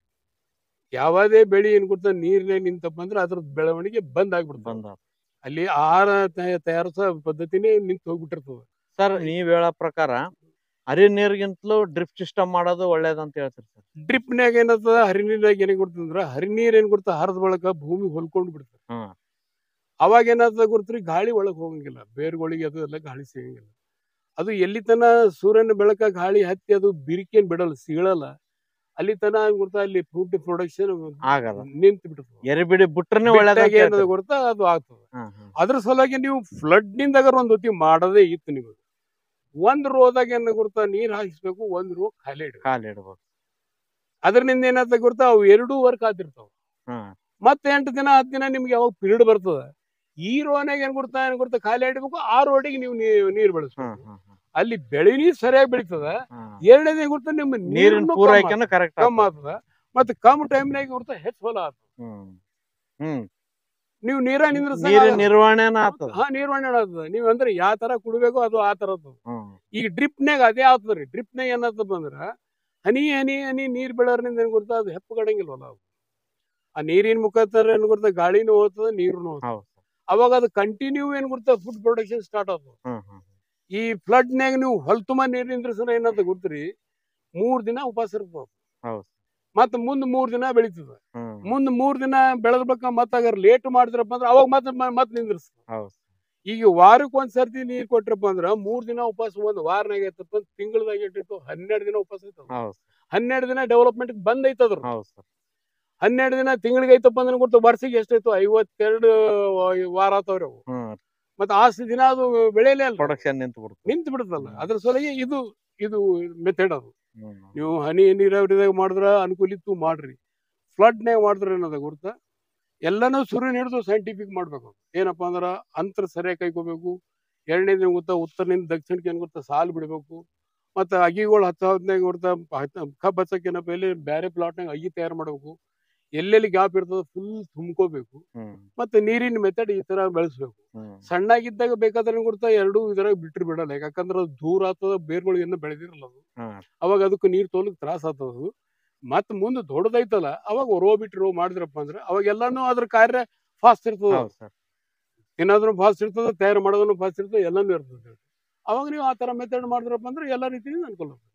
ಯಾವುದೇ ಬೆಳಿ ಏನ್ ಗೊತ್ತಾ ನೀರ್ನ್ಯಾಗ ನಿಂತಪ್ಪ ಅಂದ್ರೆ ಅದ್ರದ್ದು ಬೆಳವಣಿಗೆ ಬಂದ್ ಆಗ್ಬಿಡ್ತದೆ ಬಂದ ಅಲ್ಲಿ ಆಹಾರ ತಯ- ತಯಾರಿಸೋ ಪದ್ಧತಿನೇ ನಿಂತು ಹೋಗ್ಬಿಟ್ಟಿರ್ತದೆ ಸರ್ ನೀವ್ ಹೇಳೋ ಪ್ರಕಾರ ಹರಿ ನೀರಿಗಿಂತಲೂ ಡ್ರಿಪ್ ಸಿಸ್ಟಮ್ ಮಾಡೋದು ಒಳ್ಳೇದಂತ ಹೇಳ್ತೀರಿ ಸರ್ ಡ್ರಿಪ್ನ್ಯಾಗ ಏನದ ಹರಿನೀರಾಗ ಏನ್ ಗೊತ್ತಂದ್ರ ಹರಿನೀರ್ ಏನ್ ಗೊತ್ತಾ ಹರಿದ ಬಳಕ ಭೂಮಿ ಹೊಲ್ಕೊಂಡ್ ಬಿಡ್ತದೆ ಹ್ಮ್ ಅವಾಗ ಏನಾಗ್ತದ ಗೊತ್ತ್ರಿ ಗಾಳಿ ಒಳಗ್ ಹೋಗಂಗಿಲ್ಲ ಬೇರ್ಗಳಿಗೆ ಅದು ಎಲ್ಲ ಗಾಳಿ ಸಿಗಂಗಿಲ್ಲ ಅದು ಎಲ್ಲಿ ತನ ಸೂರ್ಯನ ಬೆಳಕ ಗಾಳಿ ಹತ್ತಿ ಅದು ಬಿರಿಕೇನ್ ಬಿಡಲ್ಲ ಸೀಳಲ್ಲ ಅಲ್ಲಿ ತನ ಏನ್ ಗೊತ್ತಾ ಅಲ್ಲಿ ಫುಡ್ ಪ್ರೊಡಕ್ಷನ್ ಆಗಲ್ಲ ನಿಂತು ಬಿಡ್ತದೆ ಎರಿಬಿಡಿ ಬಿಟ್ರನೇ ಒಳ್ಳೇದಂತ ಬಿಟ್ಟಾಗ ಏನದ ಹೇಳ್ತೀರಿ. ಗೊತ್ತಾ ಅದು ಆಗ್ತದೆ ಹ್ಮ್ ಹ್ಮ್ ಅದ್ರ ಸಲುವಾಗಿ ನೀವು ಫ್ಲಡ್ ನಿಂದಾಗ ಒಂದ್ ಹೊತ್ತಿ ಮಾಡದೇ ಇತ್ತು ನೀವು ಒಂದ್ ರೋದಾಗ ಏನ ಗೊತ್ತಾ ನೀರ್ ಹಾಯಿಸ್ಬೇಕು ಒಂದ್ ರೋ ಖಾಲಿ ಇಡ್ಬೇಕು ಕಾಲ್ ಇಡ್ಬೇಕು ಅದ್ರನಿಂದ ಏನಾಗ್ತದೆ ಗೊತ್ತಾ ಅವು ಎರಡೂ ವರ್ಕ್ ಆತಿರ್ತಾವ ಹ್ಮ್ ಮತ್ತೆ ಎಂಟು ದಿನ ಹತ್ತು ದಿನ ನಿಮ್ಗೆ ಯಾವಾಗ ಪೀರಿಯಡ್ ಬರ್ತದ ಈ ರೋನಾಗ ಏನ್ ಕೊಡ್ತಾ ಏನ್ ಕೊಡ್ತಾ ಖಾಲಿ ಇಡಬೇಕು ಆ ರೋಡಿಗೆ ನೀವು ನೀ- ನೀರ್ ಹ್ಮ್ ಬೆಳೆಸ್ಬೇಕು ಹ್ಮ್ ಹ್ಮ್ ಅಲ್ಲಿ ಬೆಳೆನಿ ಸರಿಯಾಗಿ ಬೆಳಿತದ ಹ್ಮ್. ಎರಡನೇ ಗೊತ್ತಾ ನಿಮ್ಮ ನೀರಿನ ನೀರಿನ ಪೂರೈಕೆನ ಕರೆಕ್ಟ್ ಕಮ್ಮಿ ಆಗ್ತದ ಮತ್ತೆ ಕಮ್ಮಿ ಟೈಮ್ನಾಗ ಗೊತ್ತಾ ಹೆಚ್ಚು ಹೊಲ ಆಗ್ತದ ಹ್ಮ್ ಹ್ಮ್ ನೀವು ನೀರ ನಿಂದ್ರ ನೀರಿನ ನಿರ್ವಹಣೆನ ಆಗ್ತದ ಹಾ ನಿರ್ವಹಣೆ ಆಗ್ತದ ನೀವ್ ಅಂದ್ರೆ ಯಾವ ತರ ಕುಡ್ಬೇಕು ಅದು ಆ ತರ ಹ್ಮ್ ಈಗ ಡ್ರಿಪ್ನಾಗ ಅದೇ ಆಗ್ತದ್ರಿ ಡ್ರಿಪ್ನಾಗ ಏನಾಗ್ತದ ಅಂದ್ರ ಹನಿ ಹನಿ ಹನಿ ನೀರ್ ಬೀಳೋದ್ರಿಂದ ಏನ್ ಗೊತ್ತಾ ಅದು ಹೆಪ್ಪಗಡಂಗಿಲ್ವಲ್ಲ ಅವು ಆ ನೀರಿನ ಮುಖಾಂತರ ಏನ್ ಗೊತ್ತಾ ಗಾಳಿನೂ ಹೋಗ್ತದ ನೀರುನು ಹೋಗ್ತದ ಹೌದು ಅವಾಗ ಅದು ಕಂಟಿನ್ಯೂ ಏನ್ ಗೊತ್ತಾ ಫುಡ್ ಪ್ರೊಡಕ್ಷನ್ ಸ್ಟಾರ್ಟ್ ಆಗ್ತದ ಹ್ಮ್ ಹ್ಮ್ ಈ ಫ್ಲಡ್ನ್ಯಾಗ ನೀವು ಹೊಲ್ ತುಂಬ ನೀರ್ ನಿಂದ್ರಸನ ಏನಂತ ಗೊತ್ತ್ರಿ ಮೂರ್ ದಿನ ಉಪವಾಸ ಇರ್ತದ ಹೌದು ಮತ್ತ ಮುಂದ್ ಮೂರ್ ದಿನ ಬೆಳಿತದ ಹ್ಮ್ ಮುಂದ್ ಮೂರ್ ದಿನ ಬೆಳೆದ ಬಳಿಕ ಮತ್ತ ಅಗರ್ ಲೇಟ್ ಮಾಡಿದ್ರಪ್ಪ ಅಂದ್ರ ಅವಾಗ ಮತ್ತೆ ಮತ್ ನಿಂದ್ರಸ್ತದ ಹೌದು ಈಗ ವಾರಕ್ಕೆ ಒಂದ್ ಸರ್ತಿ ನೀರ್ ಕೊಟ್ರಪ್ಪ ಅಂದ್ರ ಮೂರ್ ದಿನ ಉಪವಾಸ ಒಂದ್ ವಾರನಾಗ ಐತಪ್ಪ ತಿಂಗಳದಾಗ ಇಟ್ಟಿತ್ತು ಹನ್ನೆರಡು ದಿನ ಉಪವಾಸ ಐತದ ಹೌದು ಹನ್ನೆರಡು ದಿನ ಡೆವಲಪ್ಮೆಂಟ್ ಬಂದ್ ಐತದ್ರ ಹೌದು ಸರ್ ಹನ್ನೆರಡು ದಿನ ತಿಂಗಳಿಗೆ ಐತಪ್ಪ ಅಂದ್ರೆ ಗೊತ್ತು ವರ್ಷಿಗೆ ಎಷ್ಟೈತು ಐವತ್ತೆರಡು ವಾರ ಆತವ್ರಿ ಅವು ಹ್ಮ್ ಮತ್ತೆ ಆಸ್ತಿ ದಿನ ಅದು ಬೆಳೆಯಲೇ ಅಲ್ಲ ಪ್ರೊಡಕ್ಷನ್ ನಿಂತು ಬಿಡ್ತು ನಿಂತು ಬಿಡುತ್ತಲ್ಲ ಅದ್ರ ಸಲುವಾಗಿ ಇದು ಇದು ಮೆಥಡ್ ಅದು ಹ್ಮ್ ನೀವು ಹನಿ ನೀರಾವರಿದಾಗ ಮಾಡಿದ್ರ ಅನುಕೂಲ ಇತ್ತು ಮಾಡ್ರಿ ಫ್ಲಡ್ನಾಗ ಮಾಡಿದ್ರ ಏನದ ಗುರ್ತ ಎಲ್ಲನೂ ಸುರಿನ ಹಿಡಿದು ಸೈಂಟಿಫಿಕ್ ಮಾಡ್ಬೇಕು ಏನಪ್ಪಾ ಅಂದ್ರ ಅಂತರ ಸರಿಯಾಗಿ ಕೈಕೋಬೇಕು ಎರಡನೇದು ಏನ್ ಗೊತ್ತಾ ಉತ್ತರದಿಂದ ದಕ್ಷಿಣಕ್ಕೆ ಏನ್ ಗೊತ್ತಾ ಸಾಲು ಬಿಡಬೇಕು ಮತ್ತೆ ಅಗಿಗಳು ಹತ್ತಾವತ್ನಾಗ ಗೊತ್ತಾ ಕಬ್ಬು ಹಚ್ಚಕ್ಕೆ ಏನಪ್ಪ ಎಲ್ಲಿ ಬೇರೆ ಪ್ಲಾಟ್ನಾಗ ಅಗಿ ತಯಾರು ಮಾಡಬೇಕು ಎಲ್ಲೆಲ್ಲಿ ಗ್ಯಾಪ್ ಇರ್ತದ ಫುಲ್ ತುಂಬ್ಕೋಬೇಕು ಹ್ಮ್ ಮತ್ತೆ ನೀರಿನ ಮೆಥಡ್ ಈ ತರ ಬೆಳೆಸ್ಬೇಕು ಹ್ಮ್ ಸಣ್ಣಾಗಿದ್ದಾಗ ಬೇಕಾದ್ರೆ ಏನ್ ಗೊತ್ತಾ ಎರಡು ಇದ್ರಾಗ ಬಿಟ್ರಿ ಬಿಡಲ್ಲ ಯಾಕಂದ್ರೆ ಅದು ದೂರ ಆಗ್ತದ ಬೇರ್ಗಳು ಏನು ಬೆಳೆದಿರಲ್ಲ ಅದು ಹ್ಮ್ ಅವಾಗ ಅದಕ್ಕೆ ನೀರ್ ತೋಲಕ್ ತ್ರಾಸ ಆಗ್ತದ ಮತ್ ಮುಂದೆ ದೊಡ್ಡದೈತಲ್ಲ ಅವಾಗ ರೋ ಬಿಟ್ಟು ರೋ ಮಾಡಿದ್ರಪ್ಪ ಅಂದ್ರೆ ಅವಾಗ ಎಲ್ಲಾನು ಅದ್ರ ಕಾರ್ಯ ಫಾಸ್ಟ್ ಇರ್ತದ ಹೌದು ಸರ್ ತಿನ್ನೋದ್ರು ಫಾಸ್ಟ್ ಇರ್ತದ ತಯಾರು ಮಾಡೋದನ್ನು ಫಾಸ್ಟ್ ಇರ್ತದೆ ಎಲ್ಲಾನು ಇರ್ತದೆ ಅವಾಗ ನೀವು ಆ ತರ ಮೆಥಡ್ ಮಾಡಿದ್ರಪ್ಪ ಅಂದ್ರೆ ಎಲ್ಲಾ ರೀತಿಯಿಂದ ಅನುಕೂಲ ಆಗ್ತದೆ.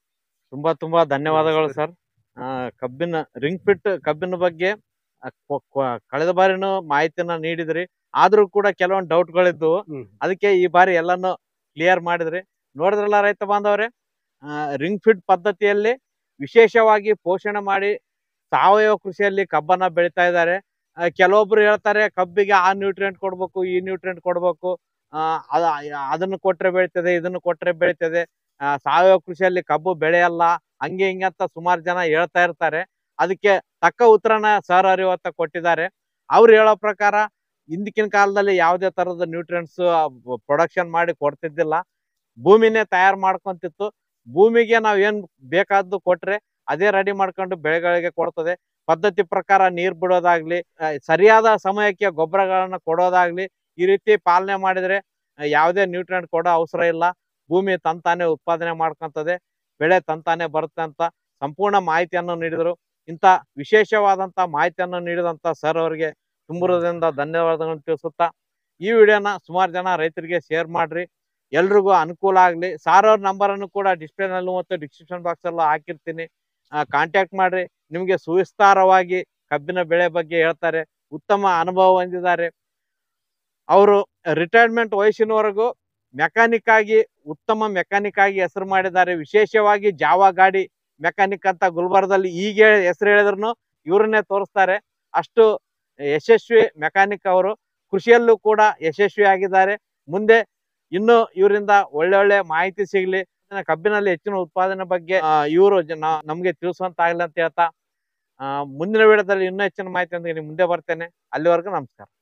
ತುಂಬಾ ತುಂಬಾ ಧನ್ಯವಾದಗಳು ಸರಿ. ಸರ್ ಆ, ಕಬ್ಬಿನ ರಿಂಗ್ ಫಿಟ್ ಕಬ್ಬಿನ ಬಗ್ಗೆ ಆ, ಕೊ- ಕೊ- ಕಳೆದ ಬಾರಿನೂ ಮಾಹಿತಿನ ನೀಡಿದ್ರಿ ಆದ್ರೂ ಕೂಡ ಕೆಲವೊಂದು ಡೌಟ್ಗಳಿದ್ವು ಹ್ಮ್. ಅದಕ್ಕೆ ಈ ಬಾರಿ ಎಲ್ಲಾನು ಕ್ಲಿಯರ್ ಮಾಡಿದ್ರಿ ನೋಡಿದ್ರಲ್ಲ ರೈತ ಬಾಂಧವರೇ ರಿಂಗ್ ಫಿಟ್ ಪದ್ಧತಿಯಲ್ಲಿ ವಿಶೇಷವಾಗಿ ಪೋಷಣೆ ಮಾಡಿ ಸಾವಯವ ಕೃಷಿಯಲ್ಲಿ ಕಬ್ಬನ್ನ ಬೆಳಿತಾ ಇದ್ದಾರೆ ಆ, ಕೆಲವೊಬ್ರು ಹೇಳ್ತಾರೆ ಕಬ್ಬಿಗೆ ಆ ನ್ಯೂಟ್ರಿಯೆಂಟ್ ಕೊಡ್ಬೇಕು ಈ ನ್ಯೂಟ್ರಿಯೆಂಟ್ ಕೊಡ್ಬೇಕು ಆ, ಅದ- ಅದನ್ನ ಕೊಟ್ರೆ ಬೆಳಿತದೆ ಇದನ್ನ ಕೊಟ್ರೆ ಬೆಳಿತದೆ ಆ, ಸಾವಯವ ಕೃಷಿಯಲ್ಲಿ ಕಬ್ಬು ಬೆಳೆಯಲ್ಲ ಹಂಗೆ ಹಿಂಗೆ ಅಂತ ಸುಮಾರು ಜನ ಹೇಳ್ತಾ ಇರ್ತಾರೆ ಅದಕ್ಕೆ ತಕ್ಕ ಉತ್ತರನ ಸರ್ ಅರಿವತ್ತ ಕೊಟ್ಟಿದ್ದಾರೆ ಅವ್ರು ಹೇಳೋ ಪ್ರಕಾರ ಹಿಂದಿನ ಕಾಲದಲ್ಲಿ ಯಾವುದೇ ತರದ ನ್ಯೂಟ್ರಿಯೆಂಟ್ಸ್ ಪ್ರೊಡಕ್ಷನ್ ಮಾಡಿ ಕೊಡ್ತಿದ್ದಿಲ್ಲ ಭೂಮಿನೇ ತಯಾರು ಮಾಡ್ಕೊಂತಿತ್ತು ಭೂಮಿಗೆ ನಾವ್ ಏನ್ ಬೇಕಾದ್ದು ಕೊಟ್ರೆ ಅದೇ ರೆಡಿ ಮಾಡ್ಕೊಂಡು ಬೆಳೆಗಳಿಗೆ ಕೊಡ್ತದೆ ಪದ್ಧತಿ ಪ್ರಕಾರ ನೀರ್ ಬಿಡೋದಾಗ್ಲಿ ಆ, ಸರಿಯಾದ ಸಮಯಕ್ಕೆ ಗೊಬ್ಬರಗಳನ್ನ ಕೊಡೋದಾಗ್ಲಿ ಈ ರೀತಿ ಪಾಲನೆ ಮಾಡಿದ್ರೆ ಆ, ಯಾವುದೇ ನ್ಯೂಟ್ರಿಯೆಂಟ್ ಕೊಡೋ ಅವಸರ ಇಲ್ಲ ಭೂಮಿ ತಂತಾನೆ ಉತ್ಪಾದನೆ ಮಾಡ್ಕೊಂತದೆ ಬೆಳೆ ತಂತಾನೆ ಬರುತ್ತೆ ಅಂತ ಸಂಪೂರ್ಣ ಮಾಹಿತಿಯನ್ನು ನೀಡಿದರು ಇಂಥ ವಿಶೇಷವಾದಂತ ಮಾಹಿತಿಯನ್ನು ನೀಡಿದಂತ ಸರ್ ಅವರಿಗೆ ತುಂಬುವುದರಿಂದ ಧನ್ಯವಾದಗಳನ್ನು ತಿಳಿಸುತ್ತಾ ಈ ವಿಡಿಯೋನ ಸುಮಾರು ಜನ ರೈತರಿಗೆ ಶೇರ್ ಮಾಡ್ರಿ ಎಲ್ರಿಗೂ ಅನುಕೂಲ ಆಗ್ಲಿ ಸಾರ್ ಅವ್ರ ನಂಬರ್ ಅನ್ನು ಕೂಡ ಡಿಸ್ಪ್ಲೇ ನಲ್ಲೂ ಮತ್ತು ಡಿಸ್ಕ್ರಿಪ್ಷನ್ ಬಾಕ್ಸ್ ಅಲ್ಲೂ ಹಾಕಿರ್ತೀನಿ ಕಾಂಟ್ಯಾಕ್ಟ್ ಮಾಡ್ರಿ ನಿಮ್ಗೆ ಸುವಿಸ್ತಾರವಾಗಿ ಕಬ್ಬಿನ ಬೆಳೆ ಬಗ್ಗೆ ಹೇಳ್ತಾರೆ ಉತ್ತಮ ಅನುಭವ ಹೊಂದಿದ್ದಾರೆ ಅವರು ರಿಟೈರ್ಮೆಂಟ್ ವಯಸ್ಸಿನವರೆಗೂ ಮೆಕ್ಯಾನಿಕ್ ಆಗಿ ಉತ್ತಮ ಮೆಕ್ಯಾನಿಕ್ ಆಗಿ ಹೆಸರು ಮಾಡಿದ್ದಾರೆ ವಿಶೇಷವಾಗಿ ಜಾವಾ ಗಾಡಿ ಮೆಕ್ಯಾನಿಕ್ ಅಂತ ಗುಲ್ಬರ್ಗದಲ್ಲಿ ಈಗ ಹೆಸರು ಹೇಳಿದ್ರು ಇವ್ರನ್ನೇ ತೋರಿಸ್ತಾರೆ ಅಷ್ಟು ಯಶಸ್ವಿ ಮೆಕ್ಯಾನಿಕ್ ಅವರು ಕೃಷಿಯಲ್ಲೂ ಕೂಡ ಯಶಸ್ವಿ ಆಗಿದ್ದಾರೆ ಮುಂದೆ ಇನ್ನು ಇವರಿಂದ ಒಳ್ಳೆ ಒಳ್ಳೆ ಮಾಹಿತಿ ಸಿಗ್ಲಿ ಕಬ್ಬಿನಲ್ಲಿ ಹೆಚ್ಚಿನ ಉತ್ಪಾದನೆ ಬಗ್ಗೆ ಇವರು ನಮ್ಗೆ ತಿಳಿಸುವಂತ ಆಗ್ಲಿ ಅಂತ ಹೇಳ್ತಾ ಆ, ಮುಂದಿನ ವಿಡಿಯೋದಲ್ಲಿ ಇನ್ನೂ ಹೆಚ್ಚಿನ ಮಾಹಿತಿ ಮುಂದೆ ಬರ್ತೇನೆ ಅಲ್ಲಿವರೆಗೂ ನಮಸ್ಕಾರ